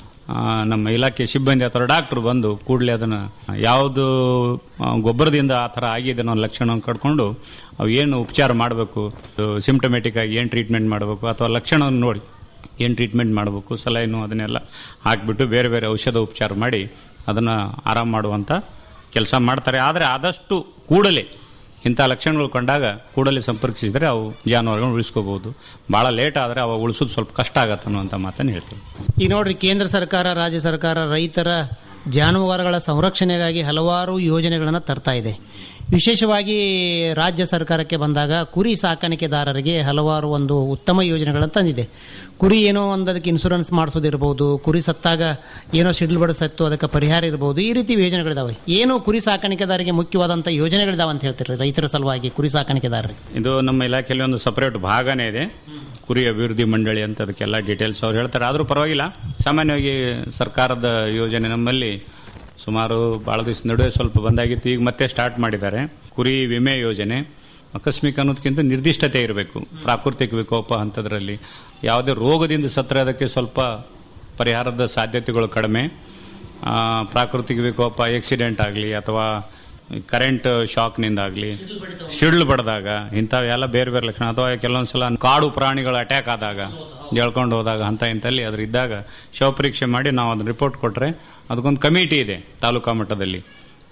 ನಮ್ಮ ಇಲಾಖೆ ಸಿಬ್ಬಂದಿ ಅಥವಾ ಡಾಕ್ಟರ್ ಬಂದು ಕೂಡಲೇ ಅದನ್ನು ಯಾವುದು ಆ, ಗೊಬ್ಬರದಿಂದ ಆ ಥರ ಆಗಿದೆ ಅನ್ನೋ ಲಕ್ಷಣವನ್ನು ಕಡ್ಕೊಂಡು ಅವು ಏನು ಉಪಚಾರ ಮಾಡಬೇಕು ಸಿಂಪ್ಟಮೆಟಿಕ್ ಆಗಿ ಏನು ಟ್ರೀಟ್ಮೆಂಟ್ ಮಾಡಬೇಕು ಅಥವಾ ಲಕ್ಷಣವನ್ನು ನೋಡಿ ಏನು ಟ್ರೀಟ್ಮೆಂಟ್ ಮಾಡಬೇಕು ಸಲಹೆನು ಅದನ್ನೆಲ್ಲ ಹಾಕಿಬಿಟ್ಟು ಬೇರೆ ಬೇರೆ ಔಷಧ ಉಪಚಾರ ಮಾಡಿ ಅದನ್ನು ಆರಾಮ್ ಮಾಡುವಂಥ ಕೆಲಸ ಮಾಡ್ತಾರೆ ಆದರೆ ಆದಷ್ಟು ಕೂಡಲೇ ಇಂಥ ಲಕ್ಷಣಗಳು ಕಂಡಾಗ ಕೂಡಲೇ ಸಂಪರ್ಕಿಸಿದರೆ ಅವು ಜಾನುವಾರುಗಳನ್ನ ಉಳಿಸ್ಕೋಬಹುದು ಭಾಳ ಲೇಟ್ ಆದರೆ ಅವು ಉಳಿಸೋದು ಸ್ವಲ್ಪ ಕಷ್ಟ ಆಗತ್ತೆ ಅನ್ನುವಂಥ ಮಾತನ್ನು ಹೇಳ್ತೀನಿ ಈಗ ನೋಡ್ರಿ ಕೇಂದ್ರ ಸರ್ಕಾರ ರಾಜ್ಯ ಸರ್ಕಾರ ರೈತರ ಜಾನುವಾರುಗಳ ಸಂರಕ್ಷಣೆಗಾಗಿ ಹಲವಾರು ಯೋಜನೆಗಳನ್ನು ತರ್ತಾ ಇದೆ ವಿಶೇಷವಾಗಿ ರಾಜ್ಯ ಸರ್ಕಾರಕ್ಕೆ ಬಂದಾಗ ಕುರಿ ಸಾಕಾಣಿಕೆದಾರರಿಗೆ ಹಲವಾರು ಒಂದು ಉತ್ತಮ ಯೋಜನೆಗಳನ್ನು ತಂದಿದೆ ಕುರಿ ಏನೋ ಒಂದು ಅದಕ್ಕೆ ಇನ್ಶೂರೆನ್ಸ್ ಮಾಡಿಸೋದಿರ್ಬೋದು ಕುರಿ ಸತ್ತಾಗ ಏನೋ ಸಿಡ್ಲು ಬಡ ಸತ್ತು ಅದಕ್ಕೆ ಪರಿಹಾರ ಇರ್ಬೋದು ಈ ರೀತಿ ಯೋಜನೆಗಳಿದಾವೆ ಏನು ಕುರಿ ಸಾಕಾಣಿಕೆದಾರರಿಗೆ ಮುಖ್ಯವಾದಂಥ ಯೋಜನೆಗಳಿದಾವೆ ಅಂತ ಹೇಳ್ತಾರೆ ರೈತರ ಸಲುವಾಗಿ ಕುರಿ ಸಾಕಾಣಿಕೆದಾರರಿಗೆ ಇದು ನಮ್ಮ ಇಲಾಖೆಯಲ್ಲಿ ಒಂದು ಸಪರೇಟ್ ಭಾಗನೇ ಇದೆ ಕುರಿ ಅಭಿವೃದ್ಧಿ ಮಂಡಳಿ ಅಂತ ಅದಕ್ಕೆಲ್ಲ ಡೀಟೇಲ್ಸ್ ಅವ್ರು ಹೇಳ್ತಾರೆ ಆದರೂ ಪರವಾಗಿಲ್ಲ ಸಾಮಾನ್ಯವಾಗಿ ಸರ್ಕಾರದ ಯೋಜನೆ ನಮ್ಮಲ್ಲಿ ಸುಮಾರು ಬಹಳ ದಿವಸ ನಡುವೆ ಸ್ವಲ್ಪ ಬಂದಾಗಿತ್ತು ಈಗ ಮತ್ತೆ ಸ್ಟಾರ್ಟ್ ಮಾಡಿದ್ದಾರೆ ಕುರಿ ವಿಮೆ ಯೋಜನೆ ಆಕಸ್ಮಿಕ ಅನ್ನೋದಕ್ಕಿಂತ ನಿರ್ದಿಷ್ಟತೆ ಇರಬೇಕು ಪ್ರಾಕೃತಿಕ ವಿಕೋಪ ಹಂತದ್ರಲ್ಲಿ ಯಾವುದೇ ರೋಗದಿಂದ ಸತ್ತರೆ ಅದಕ್ಕೆ ಸ್ವಲ್ಪ ಪರಿಹಾರದ ಸಾಧ್ಯತೆಗಳು ಕಡಿಮೆ ಆ, ಪ್ರಾಕೃತಿಕ ವಿಕೋಪ ಆಕ್ಸಿಡೆಂಟ್ ಆಗಲಿ ಅಥವಾ ಕರೆಂಟ್ ಶಾಕ್ನಿಂದಾಗಲಿ ಸಿಡ್ಲು ಬಡ್ದಾಗ ಇಂಥವೆಲ್ಲ ಬೇರೆ ಬೇರೆ ಲಕ್ಷಣ ಅಥವಾ ಕೆಲವೊಂದ್ಸಲ ಕಾಡು ಪ್ರಾಣಿಗಳ ಅಟ್ಯಾಕ್ ಆದಾಗ ಎಳ್ಕೊಂಡು ಹೋದಾಗ ಅಂತ ಇಂತಲ್ಲಿ ಅದ್ರ ಇದ್ದಾಗ ಶವ ಪರೀಕ್ಷೆ ಮಾಡಿ ನಾವು ಅದನ್ನ ರಿಪೋರ್ಟ್ ಕೊಟ್ರೆ ಅದಕ್ಕೊಂದು ಕಮಿಟಿ ಇದೆ ತಾಲೂಕಾ ಮಟ್ಟದಲ್ಲಿ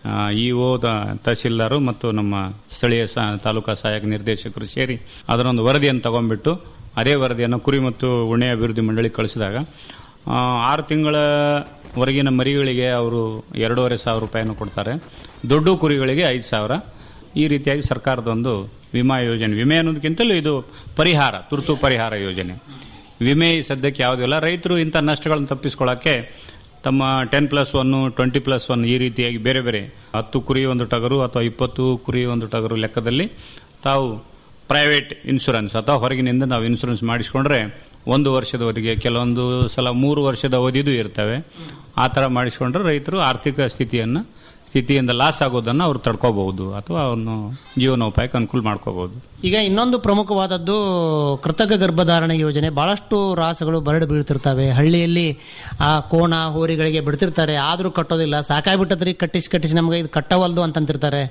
ಇ ಒ ತಹಸೀಲ್ದಾರು ಮತ್ತು ನಮ್ಮ ಸ್ಥಳೀಯ ಸ- ತಾಲೂಕಾ ಸಹಾಯಕ ನಿರ್ದೇಶಕರು ಸೇರಿ ಅದರೊಂದು ವರದಿಯನ್ನು ತಗೊಂಡ್ಬಿಟ್ಟು ಅದೇ ವರದಿಯನ್ನು ಕುರಿ ಮತ್ತು ಉಣ್ಣೆ ಅಭಿವೃದ್ಧಿ ಮಂಡಳಿ ಕಳಿಸಿದಾಗ ಆ, ಆರು ತಿಂಗಳವರೆಗಿನ ಮರಿಗಳಿಗೆ ಅವರು ಎರಡೂವರೆ ಸಾವಿರ ರೂಪಾಯಿಯನ್ನು ಕೊಡ್ತಾರೆ ದೊಡ್ಡ ಕುರಿಗಳಿಗೆ ಐದು ಸಾವಿರ ಈ ರೀತಿಯಾಗಿ ಸರ್ಕಾರದೊಂದು ವಿಮಾ ಯೋಜನೆ ವಿಮೆ ಅನ್ನೋದಕ್ಕಿಂತಲೂ ಇದು ಪರಿಹಾರ ತುರ್ತು ಪರಿಹಾರ ಯೋಜನೆ ವಿಮೆ ಈ ಸದ್ಯಕ್ಕೆ ಯಾವುದಿಲ್ಲ ರೈತರು ಇಂಥ ನಷ್ಟಗಳನ್ನು ತಪ್ಪಿಸ್ಕೊಳ್ಳೋಕ್ಕೆ ತಮ್ಮ ten plus one twenty plus one ಈ ರೀತಿಯಾಗಿ ಬೇರೆ ಬೇರೆ ಹತ್ತು ಕುರಿ ಒಂದು ಟಗರು ಅಥವಾ ಇಪ್ಪತ್ತು ಕುರಿ ಒಂದು ಟಗರು ಲೆಕ್ಕದಲ್ಲಿ ತಾವು ಪ್ರೈವೇಟ್ ಇನ್ಶೂರೆನ್ಸ್ ಅಥವಾ ಹೊರಗಿನಿಂದ ನಾವು ಇನ್ಶೂರೆನ್ಸ್ ಮಾಡಿಸ್ಕೊಂಡ್ರೆ ಒಂದು ವರ್ಷದವರೆಗೆ ಕೆಲವೊಂದು ಸಲ ಮೂರು ವರ್ಷದ ಅವಧಿದು ಇರ್ತವೆ ಆ ಥರ ಮಾಡಿಸ್ಕೊಂಡ್ರೆ ರೈತರು ಆರ್ಥಿಕ ಸ್ಥಿತಿಯನ್ನು ಸ್ಥಿತಿಯಿಂದ ಲಾಸ್ ಆಗೋದನ್ನು ಅವ್ರು ತಡ್ಕೋಬಹುದು ಅಥವಾ ಅವನು ಜೀವನೋಪಾಯಕ್ಕೆ ಅನುಕೂಲ ಮಾಡ್ಕೋಬಹುದು ಈಗ ಇನ್ನೊಂದು ಪ್ರಮುಖವಾದದ್ದು ಕೃತಕ ಗರ್ಭಧಾರಣೆ ಯೋಜನೆ ಬಹಳಷ್ಟು ರಾಸುಗಳು ಬರಡು ಬೀಳ್ತಿರ್ತವೆ ಹಳ್ಳಿಯಲ್ಲಿ ಆ ಕೋಣ ಹೋರಿಗಳಿಗೆ ಬಿಡ್ತಿರ್ತಾರೆ ಆದರೂ ಕಟ್ಟೋದಿಲ್ಲ ಸಾಕಾಗ್ಬಿಟ್ಟದ್ರಿ ಕಟ್ಟಿಸಿ ಕಟ್ಟಿಸಿ ನಮಗೆ ಇದು ಕಟ್ಟವಲ್ದು ಅಂತಂತಿರ್ತಾರೆ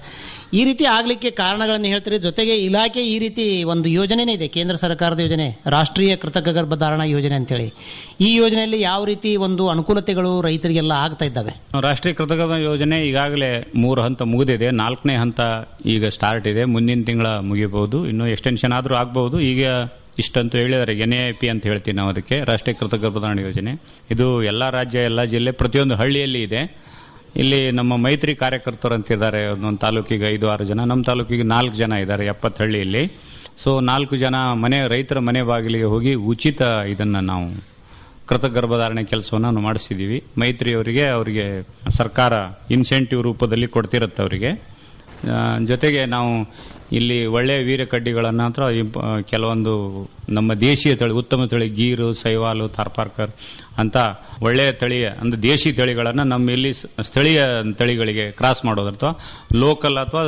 ಈ ರೀತಿ ಆಗ್ಲಿಕ್ಕೆ ಕಾರಣಗಳನ್ನು ಹೇಳ್ತೀರಿ ಜೊತೆಗೆ ಇಲಾಖೆ ಈ ರೀತಿ ಒಂದು ಯೋಜನೆನೇ ಇದೆ ಕೇಂದ್ರ ಸರ್ಕಾರದ ಯೋಜನೆ ರಾಷ್ಟ್ರೀಯ ಕೃತಕ ಗರ್ಭಧಾರಣ ಯೋಜನೆ ಅಂತೇಳಿ ಈ ಯೋಜನೆಯಲ್ಲಿ ಯಾವ ರೀತಿ ಒಂದು ಅನುಕೂಲತೆಗಳು ರೈತರಿಗೆಲ್ಲ ಆಗ್ತಾ ಇದ್ದಾವೆ ರಾಷ್ಟ್ರೀಯ ಕೃತಕ ಯೋಜನೆ ಈಗಾಗಲೇ ಮೂರು ಹಂತ ಮುಗಿದಿದೆ ನಾಲ್ಕನೇ ಹಂತ ಈಗ ಸ್ಟಾರ್ಟ್ ಇದೆ ಮುಂದಿನ ತಿಂಗಳ ಮುಗಿಬಹುದು ಇನ್ನು ಎಕ್ಸ್ಟೆನ್ಷನ್ ಆದರೂ ಆಗಬಹುದು ಈಗ ಇಷ್ಟಂತೂ ಹೇಳಿದ್ದಾರೆ ಎನ್ ಎ ಪಿ ಅಂತ ಹೇಳ್ತೀವಿ ನಾವು ಅದಕ್ಕೆ ರಾಷ್ಟ್ರೀಯ ಕೃತಕ ಗರ್ಭಧಾರಣ ಯೋಜನೆ ಇದು ಎಲ್ಲ ರಾಜ್ಯ ಎಲ್ಲ ಜಿಲ್ಲೆ ಪ್ರತಿಯೊಂದು ಹಳ್ಳಿಯಲ್ಲಿ ಇದೆ ಇಲ್ಲಿ ನಮ್ಮ ಮೈತ್ರಿ ಕಾರ್ಯಕರ್ತರು ಅಂತಿದ್ದಾರೆ ಒಂದೊಂದು ತಾಲೂಕಿಗೆ ಐದು ಆರು ಜನ ನಮ್ಮ ತಾಲೂಕಿಗೆ ನಾಲ್ಕು ಜನ ಇದ್ದಾರೆ ಎಪ್ಪತ್ತು ಹಳ್ಳಿಯಲ್ಲಿ ಸೊ ನಾಲ್ಕು ಜನ ಮನೆ ರೈತರ ಮನೆ ಬಾಗಿಲಿಗೆ ಹೋಗಿ ಉಚಿತ ಇದನ್ನ ನಾವು ಕೃತಕ ಗರ್ಭಧಾರಣೆ ಕೆಲಸವನ್ನು ನಾವು ಮಾಡಿಸಿದ್ದೀವಿ ಮೈತ್ರಿಯವರಿಗೆ ಅವರಿಗೆ ಸರ್ಕಾರ ಇನ್ಸೆಂಟಿವ್ ರೂಪದಲ್ಲಿ ಕೊಡ್ತಿರುತ್ತೆ ಅವರಿಗೆ ಆ, ಜೊತೆಗೆ ನಾವು ಇಲ್ಲಿ ಒಳ್ಳೆಯ ವೀರ ಕಡ್ಡಿಗಳನ್ನು ಹತ್ರ ಇಂಪ್- ಕೆಲವೊಂದು ನಮ್ಮ ದೇಶೀಯ ತಳಿ ಉತ್ತಮ ತಳಿ ಗೀರು ಸೈವಾಲು ಥಾರ್ಪಾರ್ಕರ್ ಅಂತ ಒಳ್ಳೆಯ ತಳಿಯ ಅಂದ್ರೆ ದೇಶಿ ತಳಿಗಳನ್ನು ನಮ್ಮ ಇಲ್ಲಿ ಸ- ಸ್ಥಳೀಯ ತಳಿಗಳಿಗೆ ಕ್ರಾಸ್ ಮಾಡೋದು ಅಥವಾ ಲೋಕಲ್ ಅಥವಾ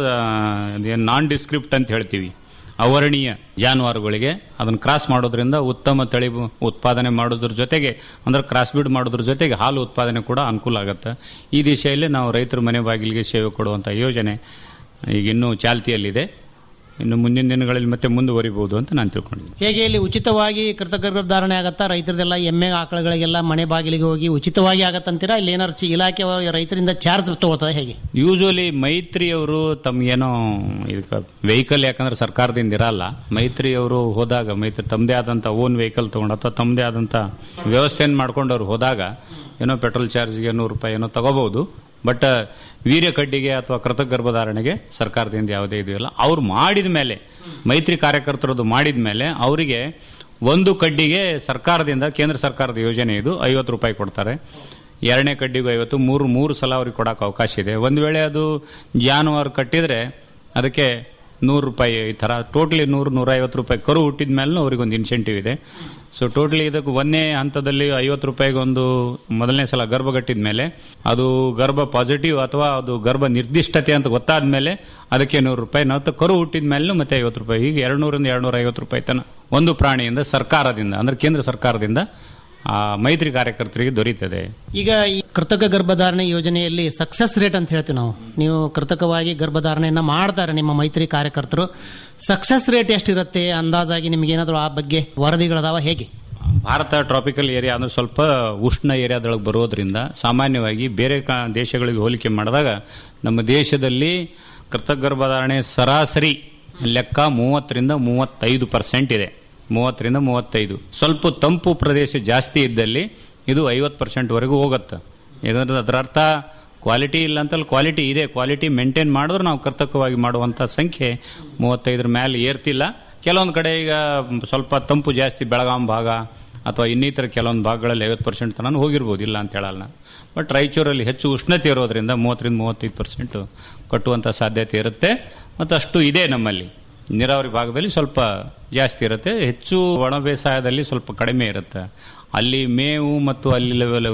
ನಾನ್ ಡಿಸ್ಕ್ರಿಪ್ಟ್ ಅಂತ ಹೇಳ್ತೀವಿ ಅವರ್ಣೀಯ ಜಾನುವಾರುಗಳಿಗೆ ಅದನ್ನು ಕ್ರಾಸ್ ಮಾಡೋದ್ರಿಂದ ಉತ್ತಮ ತಳಿ ಉತ್ಪಾದನೆ ಮಾಡೋದ್ರ ಜೊತೆಗೆ ಅಂದ್ರೆ ಕ್ರಾಸ್ ಬೀಡ್ ಮಾಡೋದ್ರ ಜೊತೆಗೆ ಹಾಲು ಉತ್ಪಾದನೆ ಕೂಡ ಅನುಕೂಲ ಆಗುತ್ತೆ ಈ ದಿಶೆಯಲ್ಲಿ ನಾವು ರೈತರ ಮನೆ ಬಾಗಿಲಿಗೆ ಸೇವೆ ಕೊಡುವಂಥ ಯೋಜನೆ ಈಗ ಇನ್ನೂ ಚಾಲ್ತಿಯಲ್ಲಿದೆ ಇನ್ನು ಮುಂದಿನ ದಿನಗಳಲ್ಲಿ ಮತ್ತೆ ಮುಂದುವರಿಬಹುದು ಅಂತ ನಾನು ತಿಳ್ಕೊಂಡಿದ್ದೀನಿ ಹೇಗೆ ಇಲ್ಲಿ ಉಚಿತವಾಗಿ ಕೃತಕ ಗರ್ಭಧಾರಣೆ ಆಗತ್ತಾ ರೈತರದೆಲ್ಲ ಎಮ್ಮೆ ಆಕಳುಗಳಿಗೆಲ್ಲ ಮನೆ ಬಾಗಿಲಿಗೆ ಹೋಗಿ ಉಚಿತವಾಗಿ ಆಗತ್ತಂತೀರಾ ಇಲ್ಲಿ ಏನಾರು ಚಿ- ಇಲಾಖೆ ರೈತರಿಂದ ಚಾರ್ಜ್ ತಗೋತದ ಹೇಗೆ ಯೂಶುವಲಿ ಮೈತ್ರಿಯವರು ತಮ್ಗೇನೋ ಇದಕ್ಕೆ ವೆಹಿಕಲ್ ಯಾಕಂದ್ರೆ ಸರ್ಕಾರದಿಂದ ಇರಲ್ಲ ಮೈತ್ರಿಯವರು ಹೋದಾಗ ಮೈತ್ರಿ ತಮ್ಮದೇ ಆದಂತ ಓನ್ ವೆಹಿಕಲ್ ತಗೊಂಡು ಅಥವಾ ತಮ್ಮದೇ ಆದಂತ ವ್ಯವಸ್ಥೆಯನ್ನು ಮಾಡ್ಕೊಂಡು ಅವ್ರು ಹೋದಾಗ ಏನೋ ಪೆಟ್ರೋಲ್ ಚಾರ್ಜ್ಗೆ ನೂರು ರೂಪಾಯಿ ಏನೋ ತಗೋಬಹುದು ಬಟ್ ವೀರ್ಯ ಕಡ್ಡಿಗೆ ಅಥವಾ ಕೃತಕ ಗರ್ಭಧಾರಣೆಗೆ ಸರ್ಕಾರದಿಂದ ಯಾವುದೇ ಇದು ಇಲ್ಲ ಅವ್ರು ಮಾಡಿದ ಮೇಲೆ ಮೈತ್ರಿ ಕಾರ್ಯಕರ್ತರದ್ದು ಮಾಡಿದ ಮೇಲೆ ಅವರಿಗೆ ಒಂದು ಕಡ್ಡಿಗೆ ಸರ್ಕಾರದಿಂದ ಕೇಂದ್ರ ಸರ್ಕಾರದ ಯೋಜನೆ ಇದು ಐವತ್ತು ರೂಪಾಯಿ ಕೊಡ್ತಾರೆ ಎರಡನೇ ಕಡ್ಡಿಗೂ ಐವತ್ತು ಮೂರು ಮೂರು ಸಲ ಅವ್ರಿಗೆ ಕೊಡಕ್ಕೆ ಅವಕಾಶ ಇದೆ ಒಂದು ವೇಳೆ ಅದು ಜಾನುವಾರು ಕಟ್ಟಿದ್ರೆ ಅದಕ್ಕೆ ನೂರು ರೂಪಾಯಿ ಈ ಥರ ಟೋಟಲಿ ನೂರು ನೂರ ಐವತ್ತು ರೂಪಾಯಿ ಕರು ಹುಟ್ಟಿದ ಮೇಲೆ ಅವ್ರಿಗೆ ಒಂದು ಇನ್ಸೆಂಟಿವ್ ಇದೆ ಸೊ ಟೋಟಲಿ ಇದಕ್ಕೆ ಒಂದೇ ಹಂತದಲ್ಲಿ ಐವತ್ತು ರೂಪಾಯಿಗೆ ಒಂದು ಮೊದಲನೇ ಸಲ ಗರ್ಭಗಟ್ಟಿದ ಮೇಲೆ ಅದು ಗರ್ಭ ಪಾಸಿಟಿವ್ ಅಥವಾ ಅದು ಗರ್ಭ ನಿರ್ದಿಷ್ಟತೆ ಅಂತ ಗೊತ್ತಾದ ಮೇಲೆ ಅದಕ್ಕೆ ನೂರು ರೂಪಾಯಿ ನಾವು ಕರು ಹುಟ್ಟಿದ ಮೇಲೂ ಮತ್ತೆ ಐವತ್ತು ರೂಪಾಯಿ ಈಗ ಎರಡು ನೂರಿಂದ ಎರಡು ನೂರ ಐವತ್ತು ರೂಪಾಯಿ ತನ ಒಂದು ಪ್ರಾಣಿಯಿಂದ ಸರ್ಕಾರದಿಂದ ಅಂದ್ರೆ ಕೇಂದ್ರ ಸರ್ಕಾರದಿಂದ ಆ ಮೈತ್ರಿ ಕಾರ್ಯಕರ್ತರಿಗೆ ದೊರೀತದೆ ಈಗ ಈ ಕೃತಕ ಗರ್ಭಧಾರಣೆ ಯೋಜನೆಯಲ್ಲಿ ಸಕ್ಸಸ್ ರೇಟ್ ಅಂತ ಹೇಳ್ತೀವಿ ನಾವು ನೀವು ಕೃತಕವಾಗಿ ಗರ್ಭಧಾರಣೆಯನ್ನ ಮಾಡ್ತಾರೆ ನಿಮ್ಮ ಮೈತ್ರಿ ಕಾರ್ಯಕರ್ತರು ಸಕ್ಸಸ್ ರೇಟ್ ಎಷ್ಟಿರುತ್ತೆ ಅಂದಾಜಾಗಿ ನಿಮ್ಗೆ ಏನಾದರೂ ಆ ಬಗ್ಗೆ ವರದಿಗಳದಾವ ಹೇಗೆ ಭಾರತ ಟ್ರಾಪಿಕಲ್ ಏರಿಯಾ ಅಂದ್ರೆ ಸ್ವಲ್ಪ ಉಷ್ಣ ಏರಿಯಾದೊಳಗೆ ಬರೋದ್ರಿಂದ ಸಾಮಾನ್ಯವಾಗಿ ಬೇರೆ ಕ- ದೇಶಗಳಿಗೆ ಹೋಲಿಕೆ ಮಾಡಿದಾಗ ನಮ್ಮ ದೇಶದಲ್ಲಿ ಕೃತಕ ಗರ್ಭಧಾರಣೆ ಸರಾಸರಿ ಲೆಕ್ಕ ಮೂವತ್ತರಿಂದ ಮೂವತ್ತೈದು ಪರ್ಸೆಂಟ್ ಇದೆ ಮೂವತ್ತರಿಂದ ಮೂವತ್ತೈದು ಸ್ವಲ್ಪ ತಂಪು ಪ್ರದೇಶ ಜಾಸ್ತಿ ಇದ್ದಲ್ಲಿ ಇದು ಐವತ್ತು ಪರ್ಸೆಂಟ್ ವರೆಗೂ ಹೋಗುತ್ತೆ ಯಾಕಂದ್ರೆ ಅದರ ಅರ್ಥ ಕ್ವಾಲಿಟಿ ಇಲ್ಲ ಅಂತಲ್ಲಿ ಕ್ವಾಲಿಟಿ ಇದೆ ಕ್ವಾಲಿಟಿ ಮೇಂಟೈನ್ ಮಾಡಿದ್ರೆ ನಾವು ಕರ್ತಕವಾಗಿ ಮಾಡುವಂತ ಸಂಖ್ಯೆ ಮೂವತ್ತೈದರ ಮೇಲೆ ಏರ್ತಿಲ್ಲ ಕೆಲವೊಂದು ಕಡೆ ಈಗ ಸ್ವಲ್ಪ ತಂಪು ಜಾಸ್ತಿ ಬೆಳಗಾಂ ಭಾಗ ಅಥವಾ ಇನ್ನಿತರ ಕೆಲವೊಂದು ಭಾಗಗಳಲ್ಲಿ ಐವತ್ತು ಪರ್ಸೆಂಟ್ ತನಕ ಹೋಗಿರ್ಬೋದು ಇಲ್ಲ ಅಂತ ಹೇಳಲ್ಲ ಬಟ್ ರಾಯಚೂರಲ್ಲಿ ಹೆಚ್ಚು ಉಷ್ಣತೆ ಇರೋದ್ರಿಂದ ಮೂವತ್ತರಿಂದ ಮೂವತ್ತೈದು ಪರ್ಸೆಂಟ್ ಕಟ್ಟುವಂತ ಸಾಧ್ಯತೆ ಇರುತ್ತೆ ಮತ್ತು ಅಷ್ಟು ಇದೆ ನಮ್ಮಲ್ಲಿ ನೀರಾವರಿ ಭಾಗದಲ್ಲಿ ಸ್ವಲ್ಪ ಜಾಸ್ತಿ ಇರುತ್ತೆ ಹೆಚ್ಚು ಒಣ ಬೇಸಾಯದಲ್ಲಿ ಸ್ವಲ್ಪ ಕಡಿಮೆ ಇರುತ್ತೆ ಅಲ್ಲಿ ಮೇವು ಮತ್ತು ಅಲ್ಲಿ ಲೆವೆಲ್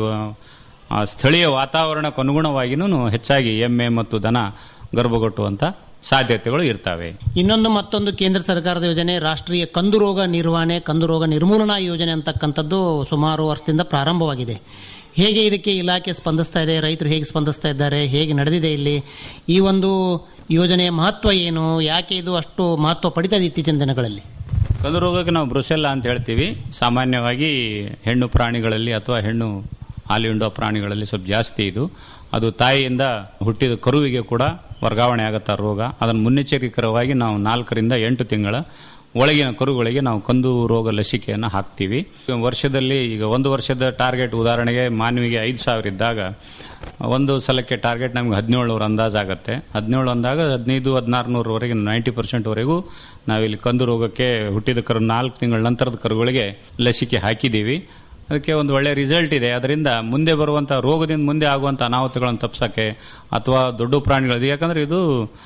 ಆ ಸ್ಥಳೀಯ ವಾತಾವರಣಕ್ಕೆ ಅನುಗುಣವಾಗಿನೂ ಹೆಚ್ಚಾಗಿ ಎಮ್ಮೆ ಮತ್ತು ದನ ಗರ್ಭಗೊಟ್ಟುವಂತ ಸಾಧ್ಯತೆಗಳು ಇರ್ತವೆ ಇನ್ನೊಂದು ಮತ್ತೊಂದು ಕೇಂದ್ರ ಸರ್ಕಾರದ ಯೋಜನೆ ರಾಷ್ಟ್ರೀಯ ಕಂದು ರೋಗ ನಿರ್ವಹಣೆ ಕಂದು ರೋಗ ನಿರ್ಮೂಲನಾ ಯೋಜನೆ ಅಂತಕ್ಕಂಥದ್ದು ಸುಮಾರು ವರ್ಷದಿಂದ ಪ್ರಾರಂಭವಾಗಿದೆ ಹೇಗೆ ಇದಕ್ಕೆ ಇಲಾಖೆ ಸ್ಪಂದಿಸ್ತಾ ಇದೆ ರೈತರು ಹೇಗೆ ಸ್ಪಂದಿಸ್ತಾ ಇದ್ದಾರೆ ಹೇಗೆ ನಡೆದಿದೆ ಇಲ್ಲಿ ಈ ಒಂದು ಯೋಜನೆಯ ಮಹತ್ವ ಏನು ಯಾಕೆ ಇದು ಅಷ್ಟು ಮಹತ್ವ ಪಡಿತಾ ಇದೆ ಇತ್ತೀಚಿನ ದಿನಗಳಲ್ಲಿ ಕಂದು ರೋಗಕ್ಕೆ ನಾವು ಬ್ರುಸೆಲ್ಲ ಅಂತ ಹೇಳ್ತೀವಿ ಸಾಮಾನ್ಯವಾಗಿ ಹೆಣ್ಣು ಪ್ರಾಣಿಗಳಲ್ಲಿ ಅಥವಾ ಹೆಣ್ಣು ಹಾಲು ಹಿಂಡುವ ಪ್ರಾಣಿಗಳಲ್ಲಿ ಸ್ವಲ್ಪ ಜಾಸ್ತಿ ಇದು ಅದು ತಾಯಿಯಿಂದ ಹುಟ್ಟಿದ ಕರುವಿಗೆ ಕೂಡ ವರ್ಗಾವಣೆ ಆಗುತ್ತಾ ರೋಗ ಅದನ್ನು ಮುನ್ನೆಚ್ಚರಿಕರವಾಗಿ ನಾವು ನಾಲ್ಕರಿಂದ ಎಂಟು ತಿಂಗಳ ಒಳಗಿನ ಕರುಗಳಿಗೆ ನಾವು ಕಂದು ರೋಗ ಲಸಿಕೆಯನ್ನು ಹಾಕ್ತೀವಿ ವರ್ಷದಲ್ಲಿ ಈಗ ಒಂದು ವರ್ಷದ ಟಾರ್ಗೆಟ್ ಉದಾಹರಣೆಗೆ ಮಾನವಿಗೆ ಐದು ಸಾವಿರ ಇದ್ದಾಗ ಒಂದು ಸಲಕ್ಕೆ ಟಾರ್ಗೆಟ್ ನಮಗೆ ಹದಿನೇಳು ನೂರು ಅಂದಾಜಾಗತ್ತೆ ಹದಿನೇಳು ಅಂದಾಗ ಹದಿನೈದು ಹದಿನಾರು ನೂರವರೆಗೆ ನೈಂಟಿ ಪರ್ಸೆಂಟ್ವರೆಗೂ ನಾವಿಲ್ಲಿ ಕಂದು ರೋಗಕ್ಕೆ ಹುಟ್ಟಿದ ಕರು ನಾಲ್ಕು ತಿಂಗಳ ನಂತರದ ಕರುಗಳಿಗೆ ಲಸಿಕೆ ಹಾಕಿದ್ದೀವಿ ಅದಕ್ಕೆ ಒಂದು ಒಳ್ಳೆ ರಿಸಲ್ಟ್ ಇದೆ ಅದರಿಂದ ಮುಂದೆ ಬರುವಂತ ರೋಗದಿಂದ ಮುಂದೆ ಆಗುವಂತ ಅನಾಹುತಗಳನ್ನು ತಪ್ಸಕ್ಕೆ ಅಥವಾ ದೊಡ್ಡ ಪ್ರಾಣಿಗಳು ಯಾಕಂದ್ರೆ ಇದು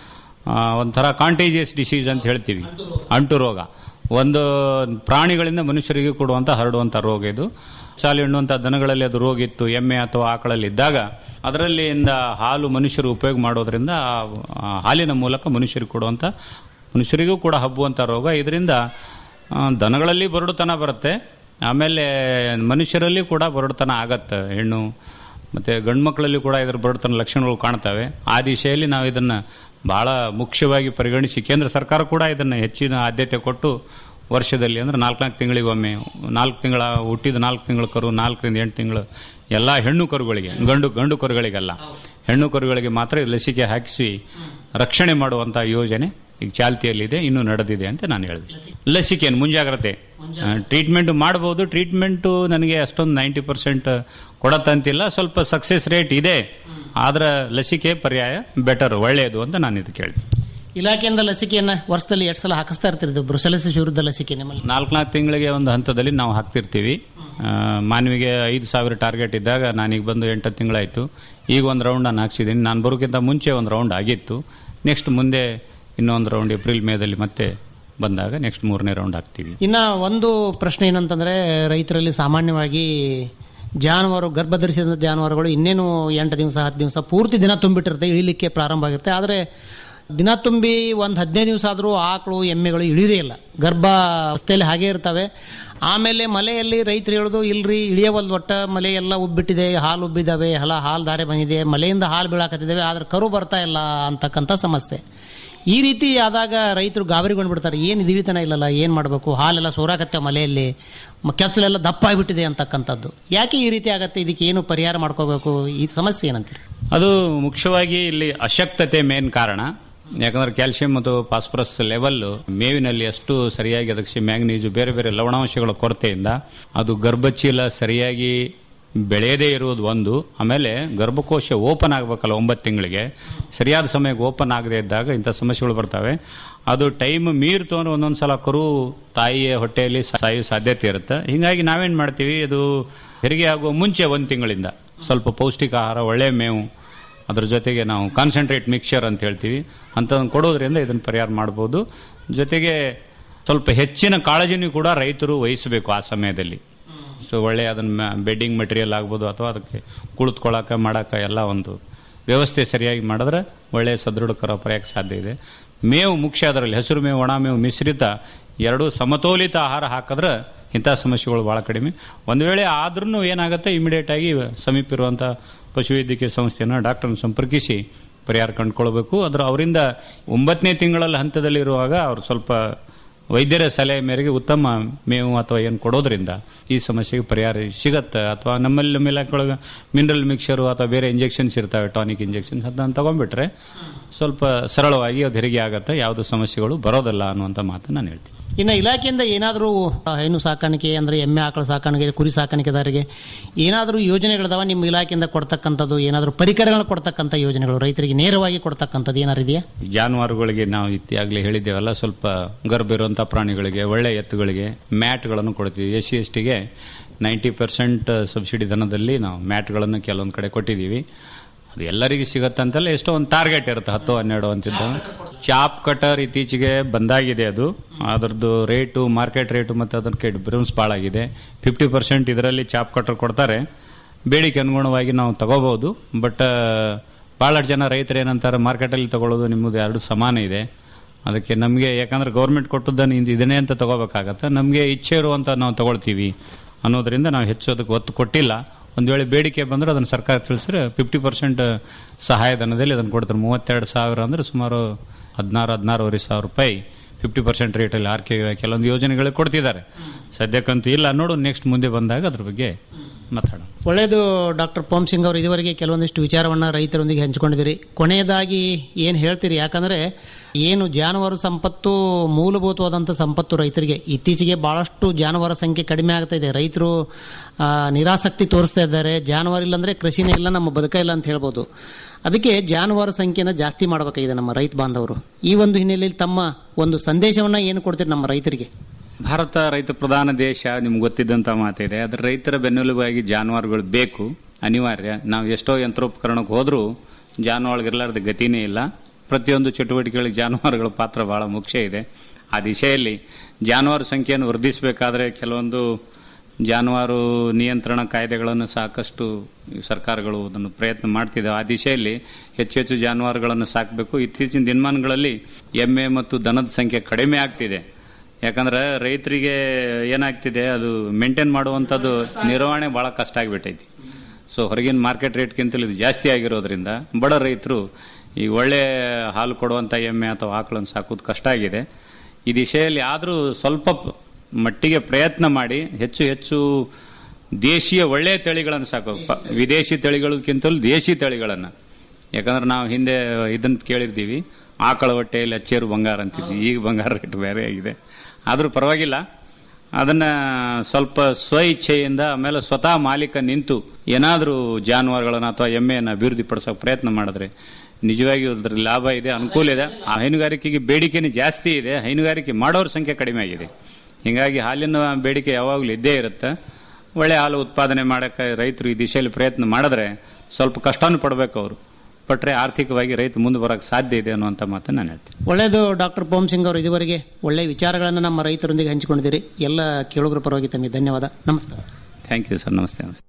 ಆ, ಒಂಥರ ಕಾಂಟೇಜಿಯಸ್ ಡಿಸೀಸ್ ಅಂತ ಹೇಳ್ತೀವಿ ಅಂಟು ರೋಗ ಒಂದು ಪ್ರಾಣಿಗಳಿಂದ ಮನುಷ್ಯರಿಗೆ ಕೊಡುವಂತ ಹರಡುವಂತ ರೋಗ ಇದು ಚಾಲು ಎಣ್ಣುವಂತ ದನಗಳಲ್ಲಿ ಅದು ರೋಗ ಇತ್ತು ಎಮ್ಮೆ ಅಥವಾ ಆಕಳಲ್ಲಿ ಇದ್ದಾಗ ಅದರಲ್ಲಿಂದ ಹಾಲು ಮನುಷ್ಯರು ಉಪಯೋಗ ಮಾಡೋದ್ರಿಂದ ಆ- ಆ ಹಾಲಿನ ಮೂಲಕ ಮನುಷ್ಯರಿಗೆ ಕೊಡುವಂತ ಮನುಷ್ಯರಿಗೂ ಕೂಡ ಹಬ್ಬುವಂತ ರೋಗ ಇದರಿಂದ ಆ, ದನಗಳಲ್ಲಿ ಬರಡುತನ ಬರುತ್ತೆ ಆಮೇಲೆ ಮನುಷ್ಯರಲ್ಲಿ ಕೂಡ ಬರಡುತನ ಆಗತ್ತೆ ಹೆಣ್ಣು ಮತ್ತೆ ಗಂಡು ಮಕ್ಕಳಲ್ಲಿ ಕೂಡ ಇದರ ಬರಡುತನ ಲಕ್ಷಣಗಳು ಕಾಣ್ತವೆ ಆ ದಿಶೆಯಲ್ಲಿ ನಾವು ಇದನ್ನ ಬಹಳ ಮುಖ್ಯವಾಗಿ ಪರಿಗಣಿಸಿ ಕೇಂದ್ರ ಸರ್ಕಾರ ಕೂಡ ಇದನ್ನು ಹೆಚ್ಚಿನ ಆದ್ಯತೆ ಕೊಟ್ಟು ವರ್ಷದಲ್ಲಿ ಅಂದ್ರೆ ನಾಲ್ಕು ನಾಲ್ಕು ತಿಂಗಳಿಗೊಮ್ಮೆ ನಾಲ್ಕು ತಿಂಗಳ ಹುಟ್ಟಿದ ನಾಲ್ಕು ತಿಂಗಳ ಕರು ನಾಲ್ಕರಿಂದ ಎಂಟು ತಿಂಗಳು ಎಲ್ಲ ಹೆಣ್ಣು ಕರುಗಳಿಗೆ ಗಂಡು ಗಂಡು ಕರುಗಳಿಗಲ್ಲ ಹೆಣ್ಣು ಕರುಗಳಿಗೆ ಮಾತ್ರ ಈ ಲಸಿಕೆ ಹಾಕಿಸಿ ರಕ್ಷಣೆ ಮಾಡುವಂತ ಯೋಜನೆ ಈಗ ಚಾಲ್ತಿಯಲ್ಲಿದೆ ಇನ್ನೂ ನಡೆದಿದೆ ಅಂತ ನಾನು ಹೇಳಿದೆ ಲಸಿಕೆ ಮುಂಜಾಗ್ರತೆ ಟ್ರೀಟ್ಮೆಂಟ್ ಮಾಡಬಹುದು ಟ್ರೀಟ್ಮೆಂಟ್ ನನಗೆ ಅಷ್ಟೊಂದು ನೈಂಟಿ ಪರ್ಸೆಂಟ್ ಕೊಡತ್ತಂತಿಲ್ಲ ಸ್ವಲ್ಪ ಸಕ್ಸೆಸ್ ರೇಟ್ ಇದೆ ಆದ್ರೆ ಲಸಿಕೆ ಪರ್ಯಾಯ ಬೆಟರ್ ಒಳ್ಳೆಯದು ಅಂತ ನಾನು ಇದು ಕೇಳಿದೆ ಇಲಾಖೆಯಿಂದ ಲಸಿಕೆಯನ್ನ ವರ್ಷದಲ್ಲಿ ಎರಡು ಸಲ ಹಾಕಿಸ್ತಾ ಇರ್ತಿದ್ದು ಬ್ರುಸೆಲಸಿಸ್ ವಿರುದ್ಧ ಲಸಿಕೆ ನಿಮ್ಮಲ್ಲಿ ನಾಲ್ಕು ನಾಲ್ಕು ತಿಂಗಳಿಗೆ ಒಂದು ಹಂತದಲ್ಲಿ ನಾವು ಹಾಕ್ತಿರ್ತೀವಿ ಆ, ಮಾನವಿಗೆ ಐದು ಸಾವಿರ ಟಾರ್ಗೆಟ್ ಇದ್ದಾಗ ನಾನೀಗ ಬಂದು ಎಂಟು ತಿಂಗಳಾಯ್ತು ಈಗ ಒಂದು ರೌಂಡ್ ನಾನು ಹಾಕ್ಸಿದ್ದೀನಿ ನಾನು ಬರೋಕ್ಕಿಂತ ಮುಂಚೆ ಒಂದು ರೌಂಡ್ ಆಗಿತ್ತು ನೆಕ್ಸ್ಟ್ ಮುಂದೆ ಇನ್ನೊಂದು ರೌಂಡ್ ಏಪ್ರಿಲ್ ಮೇದಲ್ಲಿ ಮತ್ತೆ ಬಂದಾಗ ನೆಕ್ಸ್ಟ್ ಮೂರನೇ ರೌಂಡ್ ಹಾಕ್ತೀವಿ ಇನ್ನ ಒಂದು ಪ್ರಶ್ನೆ ಏನಂತಂದ್ರೆ ರೈತರಲ್ಲಿ ಸಾಮಾನ್ಯವಾಗಿ ಜಾನುವಾರು ಗರ್ಭ ಧರಿಸಿದ ಜಾನುವಾರುಗಳು ಇನ್ನೇನು ಎಂಟು ದಿವಸ ಹತ್ತು ದಿವಸ ಪೂರ್ತಿ ದಿನ ತುಂಬಿಟ್ಟಿರುತ್ತೆ ಇಳಿಲಿಕ್ಕೆ ಪ್ರಾರಂಭ ಆಗುತ್ತೆ ಆದರೆ ದಿನ ತುಂಬಿ ಒಂದು ಹದಿನೈದು ದಿವಸ ಆದರೂ ಆಕಳು ಎಮ್ಮೆಗಳು ಇಳಿಯೋದೇ ಇಲ್ಲ ಗರ್ಭ ಅವಸ್ಥೆಯಲ್ಲಿ ಹಾಗೆ ಇರ್ತವೆ ಆಮೇಲೆ ಮಲೆಯಲ್ಲಿ ರೈತರು ಹೇಳೋದು ಇಲ್ರಿ ಇಳಿಯವಲ್ದು ಒಟ್ಟ ಮಲೆ ಎಲ್ಲ ಉಬ್ಬಿಟ್ಟಿದೆ ಹಾಲು ಉಬ್ಬಿದಾವೆ ಹಲ ಹಾಲು ಧಾರೆ ಬಂದಿದೆ ಮಲೆಯಿಂದ ಹಾಲು ಬೀಳಾಕತ್ತಿದ್ದಾವೆ ಆದ್ರೆ ಕರು ಬರ್ತಾ ಇಲ್ಲ ಅಂತಕ್ಕಂಥ ಸಮಸ್ಯೆ ಈ ರೀತಿ ಆದಾಗ ರೈತರು ಗಾಬರಿಗೊಂಡು ಬಿಡ್ತಾರೆ ಏನು ದಿವಿತನ ಇಲ್ಲಲ್ಲ ಏನು ಮಾಡಬೇಕು ಹಾಲೆಲ್ಲ ಸೋರಾಕತ್ತೆ ಮಲೆಯಲ್ಲಿ ಮ- ಕೆಸಲೆಲ್ಲ ದಪ್ಪ ಆಗಿಬಿಟ್ಟಿದೆ ಅಂತಕ್ಕಂಥದ್ದು ಯಾಕೆ ಈ ರೀತಿ ಆಗತ್ತೆ ಇದಕ್ಕೆ ಏನು ಪರಿಹಾರ ಮಾಡ್ಕೋಬೇಕು ಈ ಸಮಸ್ಯೆ ಏನಂತೀರಿ ಅದು ಮುಖ್ಯವಾಗಿ ಇಲ್ಲಿ ಅಶಕ್ತತೆ ಮೇನ್ ಕಾರಣ ಯಾಕಂದ್ರೆ ಕ್ಯಾಲ್ಸಿಯಂ ಮತ್ತು ಫಾಸ್ಫರಸ್ ಲೆವೆಲ್ ಮೇವಿನಲ್ಲಿ ಅಷ್ಟು ಸರಿಯಾಗಿ ಅದಕ್ಕೆ ಮ್ಯಾಂಗನೀಸು ಬೇರೆ ಬೇರೆ ಲವಣಾಂಶಗಳ ಕೊರತೆಯಿಂದ ಅದು ಗರ್ಭಚೀಲ ಸರಿಯಾಗಿ ಬೆಳೆಯದೇ ಇರುವುದು ಒಂದು ಆಮೇಲೆ ಗರ್ಭಕೋಶ ಓಪನ್ ಆಗಬೇಕಲ್ಲ ಒಂಬತ್ತು ತಿಂಗಳಿಗೆ ಸರಿಯಾದ ಸಮಯಕ್ಕೆ ಓಪನ್ ಆಗದೇ ಇದ್ದಾಗ ಇಂಥ ಸಮಸ್ಯೆಗಳು ಬರ್ತವೆ ಅದು ಟೈಮ್ ಮೀರ್ತು ಅಂದ್ರೆ ಒಂದೊಂದು ಸಲ ಕರು ತಾಯಿಯ ಹೊಟ್ಟೆಯಲ್ಲಿ ಸಾಯುವ ಸಾಧ್ಯತೆ ಇರುತ್ತೆ ಹಿಂಗಾಗಿ ನಾವೇನ್ ಮಾಡ್ತೀವಿ ಇದು ಹೆರಿಗೆ ಆಗುವ ಮುಂಚೆ ಒಂದು ತಿಂಗಳಿಂದ ಸ್ವಲ್ಪ ಪೌಷ್ಟಿಕ ಆಹಾರ ಒಳ್ಳೆ ಮೇವು ಅದ್ರ ಜೊತೆಗೆ ನಾವು ಕಾನ್ಸಂಟ್ರೇಟ್ ಮಿಕ್ಸರ್ ಅಂತ ಹೇಳ್ತೀವಿ ಅಂಥದನ್ನು ಕೊಡೋದ್ರಿಂದ ಇದನ್ನು ಪರಿಹಾರ ಮಾಡ್ಬೋದು ಜೊತೆಗೆ ಸ್ವಲ್ಪ ಹೆಚ್ಚಿನ ಕಾಳಜಿನೂ ಕೂಡ ರೈತರು ವಹಿಸಬೇಕು ಆ ಸಮಯದಲ್ಲಿ ಸೊ ಒಳ್ಳೆ ಅದನ್ನ ಬೆಡ್ಡಿಂಗ್ ಮೆಟೀರಿಯಲ್ ಆಗ್ಬೋದು ಅಥವಾ ಅದಕ್ಕೆ ಕುಳಿತುಕೊಳ್ಳಕ ಮಾಡಕ ಎಲ್ಲ ಒಂದು ವ್ಯವಸ್ಥೆ ಸರಿಯಾಗಿ ಮಾಡಿದ್ರೆ ಒಳ್ಳೆಯ ಸದೃಢಕರ ಪರ್ಯಾಕ್ ಸಾಧ್ಯ ಇದೆ ಮೇವು ಮುಖ್ಯ ಅದರಲ್ಲಿ ಹಸಿರು ಮೇವು ಒಣ ಮೇವು ಮಿಶ್ರಿತ ಎರಡೂ ಸಮತೋಲಿತ ಆಹಾರ ಹಾಕಿದ್ರೆ ಇಂಥ ಸಮಸ್ಯೆಗಳು ಬಹಳ ಕಡಿಮೆ ಒಂದು ವೇಳೆ ಆದ್ರೂ ಏನಾಗುತ್ತೆ ಇಮಿಡಿಯೇಟ್ ಆಗಿ ಸಮೀಪ ಇರುವಂಥ ಪಶುವೈದ್ಯಕೀಯ ಸಂಸ್ಥೆಯನ್ನು ಡಾಕ್ಟರ್ನ ಸಂಪರ್ಕಿಸಿ ಪರಿಹಾರ ಕಂಡುಕೊಳ್ಬೇಕು ಅದರ ಅವರಿಂದ ಒಂಬತ್ತನೇ ತಿಂಗಳಲ್ಲಿ ಹಂತದಲ್ಲಿ ಇರುವಾಗ ಅವರು ಸ್ವಲ್ಪ ವೈದ್ಯರ ಸಲಹೆ ಮೇರೆಗೆ ಉತ್ತಮ ಮೇವು ಅಥವಾ ಏನು ಕೊಡೋದ್ರಿಂದ ಈ ಸಮಸ್ಯೆಗೆ ಪರಿಹಾರ ಸಿಗತ್ತೆ ಅಥವಾ ನಮ್ಮಲ್ಲಿ ನಮ್ಮ ಇಲಾಖೆಯೊಳಗೆ ಮಿನರಲ್ ಮಿಕ್ಸರು ಅಥವಾ ಬೇರೆ ಇಂಜೆಕ್ಷನ್ಸ್ ಇರ್ತವೆ ಟಾನಿಕ್ ಇಂಜೆಕ್ಷನ್ಸ್ ಅದನ್ನ ತಗೊಂಡ್ಬಿಟ್ರೆ ಸ್ವಲ್ಪ ಸರಳವಾಗಿ ಅದು ಹೆರಿಗೆ ಆಗತ್ತೆ ಯಾವುದೇ ಸಮಸ್ಯೆಗಳು ಬರೋದಿಲ್ಲ ಅನ್ನುವಂಥ ಮಾತು ನಾನು ಹೇಳ್ತೀನಿ ಇನ್ನು ಇಲಾಖೆಯಿಂದ ಏನಾದರೂ ಹೈನು ಸಾಕಾಣಿಕೆ ಅಂದ್ರೆ ಎಮ್ಮೆ ಆಕಳ ಸಾಕಾಣಿಕೆ ಕುರಿ ಸಾಕಾಣಿಕೆದಾರರಿಗೆ ಏನಾದರೂ ಯೋಜನೆಗಳಿದಾವ ನಿಮ್ಮ ಇಲಾಖೆಯಿಂದ ಕೊಡ್ತಕ್ಕಂಥದ್ದು ಏನಾದರೂ ಪರಿಕರಗಳು ಕೊಡ್ತಕ್ಕಂಥ ಯೋಜನೆಗಳು ರೈತರಿಗೆ ನೇರವಾಗಿ ಕೊಡ್ತಕ್ಕಂಥದ್ದು ಏನಾರು ಇದೆಯಾ ಜಾನುವಾರುಗಳಿಗೆ ನಾವು ಇತ್ಯಾಗಲೇ ಹೇಳಿದ್ದೇವಲ್ಲ ಸ್ವಲ್ಪ ಗರ್ಭ ಇರುವಂತಹ ಪ್ರಾಣಿಗಳಿಗೆ ಒಳ್ಳೆ ಎತ್ತುಗಳಿಗೆ ಮ್ಯಾಟ್ಗಳನ್ನು ಕೊಡ್ತೀವಿ ಎಸ್ ಸಿ ಎಸ್ ಟಿಗೆ ನೈಂಟಿ ಪರ್ಸೆಂಟ್ ಸಬ್ಸಿಡಿ ಧನದಲ್ಲಿ ನಾವು ಮ್ಯಾಟ್ಗಳನ್ನು ಕೆಲವೊಂದು ಕಡೆ ಕೊಟ್ಟಿದ್ದೀವಿ ಅದು ಎಲ್ಲರಿಗೂ ಸಿಗತ್ತಂತಲ್ಲ ಎಷ್ಟೋ ಒಂದು ಟಾರ್ಗೆಟ್ ಇರುತ್ತೆ ಹತ್ತು ಹನ್ನೆರಡು ಅಂತಿದ್ದ ಚಾಪ್ ಕಟರ್ ಇತ್ತೀಚೆಗೆ ಬಂದಾಗಿದೆ ಅದು ಅದರದ್ದು ರೇಟು ಮಾರ್ಕೆಟ್ ರೇಟು ಮತ್ತು ಅದಕ್ಕೆ ಡಿಫರೆನ್ಸ್ ಭಾಳ ಆಗಿದೆ ಫಿಫ್ಟಿ ಪರ್ಸೆಂಟ್ ಇದರಲ್ಲಿ ಚಾಪ್ ಕಟರ್ ಕೊಡ್ತಾರೆ ಬೇಡಿಕೆ ಅನುಗುಣವಾಗಿ ನಾವು ತಗೋಬಹುದು ಬಟ್ ಭಾಳಷ್ಟು ಜನ ರೈತರು ಏನಂತಾರೆ ಮಾರ್ಕೆಟಲ್ಲಿ ತಗೊಳ್ಳೋದು ನಿಮ್ಮದು ಎರಡು ಸಮಾನ ಇದೆ ಅದಕ್ಕೆ ನಮಗೆ ಯಾಕಂದ್ರೆ ಗೌರ್ಮೆಂಟ್ ಕೊಟ್ಟದ್ದನ್ನು ಇಂದ್ ಇದನ್ನೇ ಅಂತ ತಗೋಬೇಕಾಗತ್ತೆ ನಮಗೆ ಇಚ್ಛೆ ಇರುವಂತ ನಾವು ತಗೊಳ್ತೀವಿ ಅನ್ನೋದ್ರಿಂದ ನಾವು ಹೆಚ್ಚು ಅದಕ್ಕೆ ಒತ್ತು ಕೊಟ್ಟಿಲ್ಲ ಒಂದು ವೇಳೆ ಬೇಡಿಕೆ ಬಂದ್ರೆ ಅದನ್ನು ಸರ್ಕಾರ ತಿಳಿಸಿದ್ರೆ ಫಿಫ್ಟಿ ಪರ್ಸೆಂಟ್ ಸಹಾಯಧನದಲ್ಲಿ ಅದನ್ನು ಕೊಡ್ತಾರೆ ಮೂವತ್ತೆರಡು ಸಾವಿರ ಅಂದ್ರೆ ಸುಮಾರು ಹದಿನಾರು ಹದಿನಾರೂವರೆ ಸಾವಿರ ರೂಪಾಯಿ ಫಿಫ್ಟಿ ಪರ್ಸೆಂಟ್ ರೇಟಲ್ಲಿ ಆರ್ ಕೆ ಕೆಲವೊಂದು ಯೋಜನೆಗಳು ಕೊಡ್ತಿದ್ದಾರೆ ಸದ್ಯಕ್ಕಂತೂ ಇಲ್ಲ ನೋಡು ನೆಕ್ಸ್ಟ್ ಮುಂದೆ ಬಂದಾಗ ಅದ್ರ ಬಗ್ಗೆ ಮಾತಾಡೋಣ ಒಳ್ಳೆಯದು ಡಾಕ್ಟರ್ ಪೋಮ್ ಸಿಂಗ್ ಅವರು ಇದುವರೆಗೆ ಕೆಲವೊಂದಿಷ್ಟು ವಿಚಾರವನ್ನ ರೈತರೊಂದಿಗೆ ಹಂಚಿಕೊಂಡಿದ್ದೀರಿ ಕೊನೆಯದಾಗಿ ಏನು ಹೇಳ್ತೀರಿ ಯಾಕಂದ್ರೆ ಏನು ಜಾನುವಾರು ಸಂಪತ್ತು ಮೂಲಭೂತವಾದಂಥ ಸಂಪತ್ತು ರೈತರಿಗೆ ಇತ್ತೀಚೆಗೆ ಬಹಳಷ್ಟು ಜಾನುವಾರು ಸಂಖ್ಯೆ ಕಡಿಮೆ ಆಗ್ತಾ ಇದೆ ರೈತರು ಆ, ನಿರಾಸಕ್ತಿ ತೋರಿಸ್ತಾ ಇದ್ದಾರೆ ಜಾನುವಾರು ಇಲ್ಲಾಂದ್ರೆ ಕೃಷಿನೇ ಇಲ್ಲ ನಮ್ಮ ಬದುಕ ಇಲ್ಲ ಅಂತ ಹೇಳ್ಬೋದು ಅದಕ್ಕೆ ಜಾನುವಾರು ಸಂಖ್ಯೆನ ಜಾಸ್ತಿ ಮಾಡಬೇಕಾಗಿದೆ ನಮ್ಮ ರೈತ ಬಾಂಧವರು ಈ ಒಂದು ಹಿನ್ನೆಲೆಯಲ್ಲಿ ತಮ್ಮ ಒಂದು ಸಂದೇಶವನ್ನ ಏನು ಕೊಡ್ತೀರಿ ನಮ್ಮ ರೈತರಿಗೆ ಭಾರತ ರೈತ ಪ್ರಧಾನ ದೇಶ ನಿಮ್ಗೆ ಗೊತ್ತಿದ್ದಂತ ಮಾತಿದೆ ಅದ್ರ ರೈತರ ಬೆನ್ನೆಲುಬಾಗಿ ಜಾನುವಾರುಗಳು ಬೇಕು ಅನಿವಾರ್ಯ ನಾವು ಎಷ್ಟೋ ಯಂತ್ರೋಪಕರಣಕ್ಕೆ ಹೋದ್ರೂ ಜಾನುವಾರುಗಳಿರ್ಲಾರ್ದ ಗತಿನೇ ಇಲ್ಲ ಪ್ರತಿಯೊಂದು ಚಟುವಟಿಕೆಗಳಿಗೆ ಜಾನುವಾರುಗಳ ಪಾತ್ರ ಬಹಳ ಮುಖ್ಯ ಇದೆ ಆ ದಿಶೆಯಲ್ಲಿ ಜಾನುವಾರು ಸಂಖ್ಯೆಯನ್ನು ವರ್ಧಿಸಬೇಕಾದ್ರೆ ಕೆಲವೊಂದು ಜಾನುವಾರು ನಿಯಂತ್ರಣ ಕಾಯ್ದೆಗಳನ್ನು ಸಾಕಷ್ಟು ಸರ್ಕಾರಗಳು ಅದನ್ನು ಪ್ರಯತ್ನ ಮಾಡ್ತಿದ್ದಾವೆ ಆ ದಿಶೆಯಲ್ಲಿ ಹೆಚ್ಚು ಹೆಚ್ಚು ಜಾನುವಾರುಗಳನ್ನು ಸಾಕಬೇಕು ಇತ್ತೀಚಿನ ದಿನಮಾನಗಳಲ್ಲಿ ಎಮ್ಮೆ ಮತ್ತು ದನದ ಸಂಖ್ಯೆ ಕಡಿಮೆ ಆಗ್ತಿದೆ ಯಾಕಂದ್ರೆ ರೈತರಿಗೆ ಏನಾಗ್ತಿದೆ ಅದು ಮೇಂಟೈನ್ ಮಾಡುವಂಥದ್ದು ನಿರ್ವಹಣೆ ಬಹಳ ಕಷ್ಟ ಆಗಿಬಿಟ್ಟೈತಿ ಸೊ ಹೊರಗಿನ ಮಾರ್ಕೆಟ್ ರೇಟ್ಗಿಂತಲೂ ಇದು ಜಾಸ್ತಿ ಆಗಿರೋದ್ರಿಂದ ಬಡ ರೈತರು ಈಗ ಒಳ್ಳೆ ಹಾಲು ಕೊಡುವಂತ ಎಮ್ಮೆ ಅಥವಾ ಆಕಳನ್ನು ಸಾಕೋದು ಕಷ್ಟ ಆಗಿದೆ ಈ ದಿಶೆಯಲ್ಲಿ ಆದರೂ ಸ್ವಲ್ಪ ಪ- ಮಟ್ಟಿಗೆ ಪ್ರಯತ್ನ ಮಾಡಿ ಹೆಚ್ಚು ಹೆಚ್ಚು ದೇಶೀಯ ಒಳ್ಳೆಯ ತಳಿಗಳನ್ನು ಸಾಕು ಪ- ವಿದೇಶಿ ತಳಿಗಳಕ್ಕಿಂತಲೂ ದೇಶಿ ತಳಿಗಳನ್ನು ಯಾಕಂದ್ರೆ ನಾವು ಹಿಂದೆ ಇದನ್ನ ಕೇಳಿರ್ತೀವಿ ಆಕಳ ಹೊಟ್ಟೆಯಲ್ಲಿ ಅಚ್ಚೇರು ಬಂಗಾರ ಅಂತಿದ್ವಿ ಈಗ ಬಂಗಾರ ರೇಟ್ ಬೇರೆ ಆಗಿದೆ ಆದರೂ ಪರವಾಗಿಲ್ಲ ಅದನ್ನ ಸ್ವಲ್ಪ ಸ್ವ ಇಚ್ಛೆಯಿಂದ ಆಮೇಲೆ ಸ್ವತಃ ಮಾಲೀಕ ನಿಂತು ಏನಾದರೂ ಜಾನುವಾರುಗಳನ್ನ ಅಥವಾ ಎಮ್ಮೆಯನ್ನು ಅಭಿವೃದ್ಧಿ ಪಡಿಸೋಕೆ ಪ್ರಯತ್ನ ಮಾಡಿದ್ರೆ ನಿಜವಾಗಿಯೂ ಅದ್ರ ಲಾಭ ಇದೆ ಅನುಕೂಲ ಇದೆ ಆ ಹೈನುಗಾರಿಕೆಗೆ ಬೇಡಿಕೆನೇ ಜಾಸ್ತಿ ಇದೆ ಹೈನುಗಾರಿಕೆ ಮಾಡೋರ ಸಂಖ್ಯೆ ಕಡಿಮೆ ಆಗಿದೆ ಹಿಂಗಾಗಿ ಹಾಲಿನ ಬೇಡಿಕೆ ಯಾವಾಗಲೂ ಇದ್ದೇ ಇರುತ್ತೆ ಒಳ್ಳೆ ಹಾಲು ಉತ್ಪಾದನೆ ಮಾಡಕ್ಕೆ ರೈತರು ಈ ದಿಶೆಯಲ್ಲಿ ಪ್ರಯತ್ನ ಮಾಡಿದ್ರೆ ಸ್ವಲ್ಪ ಕಷ್ಟನೂ ಪಡಬೇಕು ಅವರು ಪಟ್ರೆ ಆರ್ಥಿಕವಾಗಿ ರೈತ ಮುಂದೆ ಬರೋಕ್ಕೆ ಸಾಧ್ಯ ಇದೆ ಅನ್ನುವಂಥ ಮಾತನ್ನು ನಾನು ಹೇಳ್ತೀನಿ ಒಳ್ಳೆಯದು ಡಾಕ್ಟರ್ ಪೋಮ್ ಸಿಂಗ್ ಅವರು ಇದುವರೆಗೆ ಒಳ್ಳೆಯ ವಿಚಾರಗಳನ್ನು ನಮ್ಮ ರೈತರೊಂದಿಗೆ ಹಂಚಿಕೊಂಡಿದ್ದೀರಿ ಎಲ್ಲ ಕೇಳುಗರ ಪರವಾಗಿ ತಮಗೆ ಧನ್ಯವಾದ ನಮಸ್ಕಾರ ಥ್ಯಾಂಕ್ ಯು ಸರ್ ನಮಸ್ತೆ ನಮಸ್ತೆ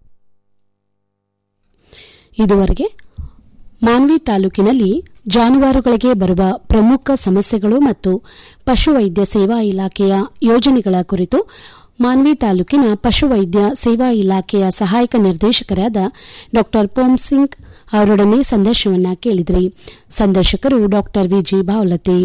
ಇದುವರೆಗೆ ಮಾನ್ವಿ ತಾಲೂಕಿನಲ್ಲಿ ಜಾನುವಾರುಗಳಿಗೆ ಬರುವ ಪ್ರಮುಖ ಸಮಸ್ಯೆಗಳು ಮತ್ತು ಪಶುವೈದ್ಯ ಸೇವಾ ಇಲಾಖೆಯ ಯೋಜನೆಗಳ ಕುರಿತು ಮಾನ್ವಿ ತಾಲೂಕಿನ ಪಶುವೈದ್ಯ ಸೇವಾ ಇಲಾಖೆಯ ಸಹಾಯಕ ನಿರ್ದೇಶಕರಾದ ಡಾ ಪೋಮ್ ಸಿಂಗ್ ಅವರೊಡನೆ ಸಂದರ್ಶನವನ್ನ ಕೇಳಿದ್ರಿ ಸಂದರ್ಶಕರು ಡಾ ವಿಜಿ ಬಾವಲತಿ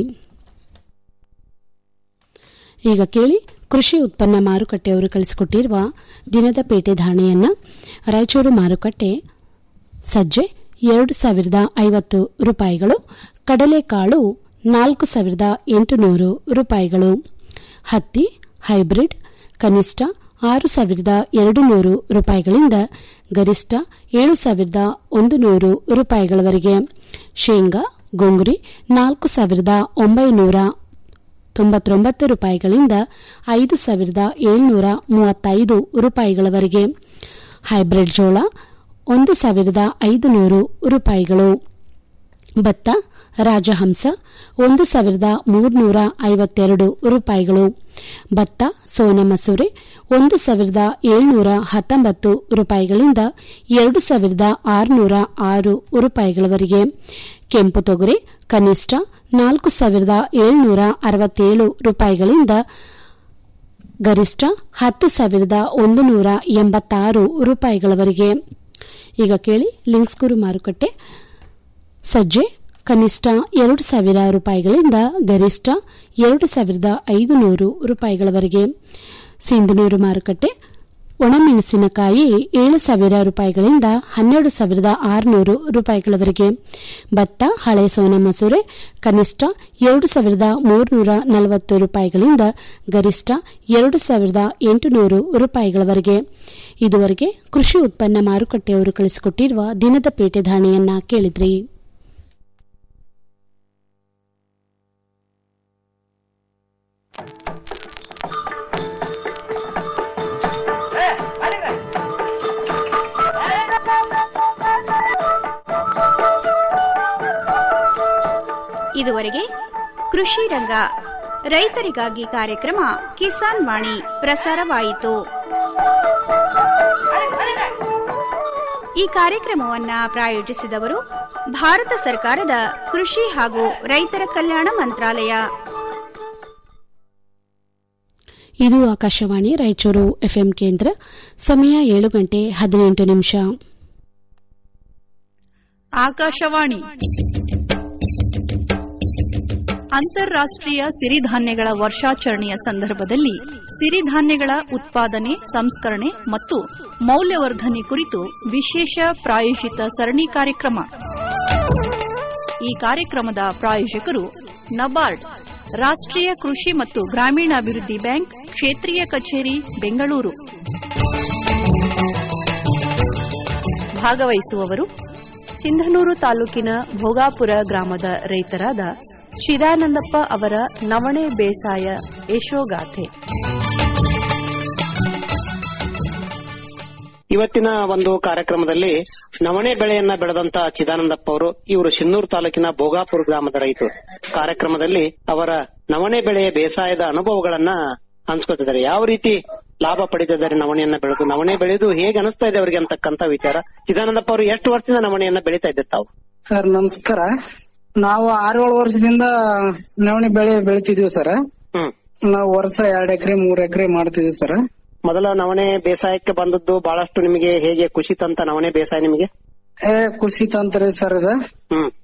ಈಗ ಕೇಳಿ ಕೃಷಿ ಉತ್ಪನ್ನ ಮಾರುಕಟ್ಟೆಯವರು ಕಳಿಸಿಕೊಟ್ಟಿರುವ ದಿನದ ಪೇಟೆ ಧಾರಣೆಯನ್ನ ರಾಯಚೂರು ಮಾರುಕಟ್ಟೆ ಸಜ್ಜೆ ಎರಡು ಸಾವಿರದ ಐವತ್ತು ರೂಪಾಯಿಗಳು ಕಡಲೆಕಾಳು ನಾಲ್ಕು ಸಾವಿರದ ಎಂಟುನೂರು ರೂಪಾಯಿಗಳು ಹತ್ತಿ ಹೈಬ್ರಿಡ್ ಕನಿಷ್ಠ ಆರು ಸಾವಿರದ ಎರಡು ನೂರು ರೂಪಾಯಿಗಳಿಂದ ಗರಿಷ್ಠ ಏಳು ಸಾವಿರದ ಒಂದು ನೂರು ರೂಪಾಯಿಗಳವರೆಗೆ ಶೇಂಗಾ ಗೊಂಗುರಿ ನಾಲ್ಕು ಸಾವಿರದ ಒಂಬೈನೂರ ತೊಂಬತ್ತೊಂಬತ್ತು ರೂಪಾಯಿಗಳಿಂದ ಐದು ಸಾವಿರದ ಏಳ್ನೂರ ಮೂವತ್ತೈದು ರೂಪಾಯಿಗಳವರೆಗೆ ಹೈಬ್ರಿಡ್ ಜೋಳ ಒಂದು ಸಾವಿರದ ಐದು ನೂರು ರೂಪಾಯಿಗಳು ಭತ್ತ ರಾಜಹಂಸ ಒಂದು ಸಾವಿರದ ಮೂರ್ನೂರ ಐವತ್ತೆರಡು ರೂಪಾಯಿಗಳು ಭತ್ತ ಸೋನ ಮಸೂರಿ ಒಂದು ಸಾವಿರದ ಏಳ್ನೂರ ಹತ್ತೊಂಬತ್ತು ರೂಪಾಯಿಗಳಿಂದ ಎರಡು ಸಾವಿರದ ಆರುನೂರ ಆರು ರೂಪಾಯಿಗಳವರೆಗೆ ಕೆಂಪು ತೊಗರಿ ಕನಿಷ್ಠ ನಾಲ್ಕು ಸಾವಿರದ ಏಳ್ನೂರ ಅರವತ್ತೇಳು ರೂಪಾಯಿಗಳಿಂದ ಗರಿಷ್ಠ ಹತ್ತು ಸಾವಿರದ ಒಂದು ನೂರ ಎಂಬತ್ತಾರು ರೂಪಾಯಿಗಳವರೆಗೆ ಈಗ ಕೇಳಿ ಲಿಂಕ್ಸ್ಗೂರು ಮಾರುಕಟ್ಟೆ ಸಜ್ಜೆ ಕನಿಷ್ಠ ಎರಡು ಸಾವಿರ ರೂಪಾಯಿಗಳಿಂದ ಗರಿಷ್ಠ ಎರಡು ಸಾವಿರದ ಐದು ನೂರು ರೂಪಾಯಿಗಳವರೆಗೆ ಸಿಂಧನೂರು ಮಾರುಕಟ್ಟೆ ಒಣಮೆಣಸಿನಕಾಯಿ ಏಳು ಸಾವಿರ ರೂಪಾಯಿಗಳಿಂದ ಹನ್ನೆರಡು ಸಾವಿರದ ಆರುನೂರು ರೂಪಾಯಿಗಳವರೆಗೆ ಭತ್ತ ಹಳೆ ಸೋನ ಮಸೂರೆ ಕನಿಷ್ಠ ಎರಡು ಸಾವಿರದ ಮೂರುನೂರ ನಲವತ್ತು ರೂಪಾಯಿಗಳಿಂದ ಗರಿಷ್ಠ ಎರಡು ಸಾವಿರದ ಎಂಟುನೂರು ರೂಪಾಯಿಗಳವರೆಗೆ ಇದುವರೆಗೆ ಕೃಷಿ ಉತ್ಪನ್ನ ಮಾರುಕಟ್ಟೆಯವರು ಕಳಿಸಿಕೊಟ್ಟಿರುವ ದಿನದ ಪೇಟೆ ಧಾರಣೆಯನ್ನ ಕೇಳಿದ್ರಿ ಇದುವರೆಗೆ ಕೃಷಿ ರಂಗ ರೈತರಿಗಾಗಿ ಕಾರ್ಯಕ್ರಮ ಕಿಸಾನ್ ವಾಣಿ ಪ್ರಸಾರವಾಯಿತು ಈ ಕಾರ್ಯಕ್ರಮವನ್ನ ಪ್ರಾಯೋಜಿಸಿದವರು ಭಾರತ ಸರ್ಕಾರದ ಕೃಷಿ ಹಾಗೂ ರೈತರ ಕಲ್ಯಾಣ ಮಂತ್ರಾಲಯ ಇದು ಆಕಾಶವಾಣಿ ರಾಯಚೂರು ಎಫ್ಎಂ ಕೇಂದ್ರ ಸಮಯ ಏಳು ಗಂಟೆ ಹದಿನೆಂಟು ನಿಮಿಷ ಆಕಾಶವಾಣಿ ಅಂತಾರಾಷ್ಟ್ರೀಯ ಸಿರಿಧಾನ್ಯಗಳ ವರ್ಷಾಚರಣೆಯ ಸಂದರ್ಭದಲ್ಲಿ ಸಿರಿಧಾನ್ಯಗಳ ಉತ್ಪಾದನೆ ಸಂಸ್ಕರಣೆ ಮತ್ತು ಮೌಲ್ಯವರ್ಧನೆ ಕುರಿತು ವಿಶೇಷ ಪ್ರಾಯೋಜಿತ ಸರಣಿ ಕಾರ್ಯಕ್ರಮ ಈ ಕಾರ್ಯಕ್ರಮದ ಪ್ರಾಯೋಜಕರು ನಬಾರ್ಡ್ ರಾಷ್ಟ್ರೀಯ ಕೃಷಿ ಮತ್ತು ಗ್ರಾಮೀಣಾಭಿವೃದ್ಧಿ ಬ್ಯಾಂಕ್ ಕ್ಷೇತ್ರೀಯ ಕಚೇರಿ ಬೆಂಗಳೂರು ಭಾಗವಹಿಸುವವರು ಸಿಂಧನೂರು ತಾಲೂಕಿನ ಭೋಗಾಪುರ ಗ್ರಾಮದ ರೈತರಾದ ಚಿದಾನಂದಪ್ಪ ಅವರ ನವಣೆ ಬೇಸಾಯ ಯಶೋಗಾಥೆ ಇವತ್ತಿನ ಒಂದು ಕಾರ್ಯಕ್ರಮದಲ್ಲಿ ನವಣೆ ಬೆಳೆಯನ್ನ ಬೆಳೆದಂತ ಚಿದಾನಂದಪ್ಪ ಅವರು ಇವರು ಶಿನ್ನೂರು ತಾಲೂಕಿನ ಭೋಗಾಪುರ ಗ್ರಾಮದ ರೈತರು ಕಾರ್ಯಕ್ರಮದಲ್ಲಿ ಅವರ ನವಣೆ ಬೆಳೆಯ ಬೇಸಾಯದ ಅನುಭವಗಳನ್ನ ಹಂಚ್ಕೊತಿದ್ದಾರೆ ಯಾವ ರೀತಿ ಲಾಭ ಪಡೆದಿದ್ದಾರೆ ನವಣೆಯನ್ನ ಬೆಳೆದು ನವಣೆ ಬೆಳೆದು ಹೇಗೆ ಅನಿಸ್ತಾ ಇದೆ ಅವರಿಗೆ ಅಂತಕ್ಕಂತ ವಿಚಾರ ಚಿದಾನಂದಪ್ಪ ಅವರು ಎಷ್ಟು ವರ್ಷದಿಂದ ನವಣೆಯನ್ನ ಬೆಳೀತಾ ಇದ್ದಾರೆ ತಾವು ಸರ್ ನಮಸ್ಕಾರ ನಾವು ಆರೇಳು ವರ್ಷದಿಂದ ನವಣಿ ಬೆಳೆ ಬೆಳಿತಿದೀವಿ ಸರ್ ನಾವು ವರ್ಷ ಎರಡ್ ಎಕರೆ ಮೂರ್ ಎಕರೆ ಮಾಡ್ತಿದೀವಿ ಸರ್ ಮೊದಲ ನವಣೆ ಬೇಸಾಯಕ್ಕೆ ಬಂದದ್ದು ಬಹಳಷ್ಟು ನಿಮಗೆ ಹೇಗೆ ಖುಷಿ ತಂತ ನವಣೆ ಬೇಸಾಯ ನಿಮಗೆ ಏ ಖುಷಿ ತಂತ್ರಿ ಸರ್ ಇದು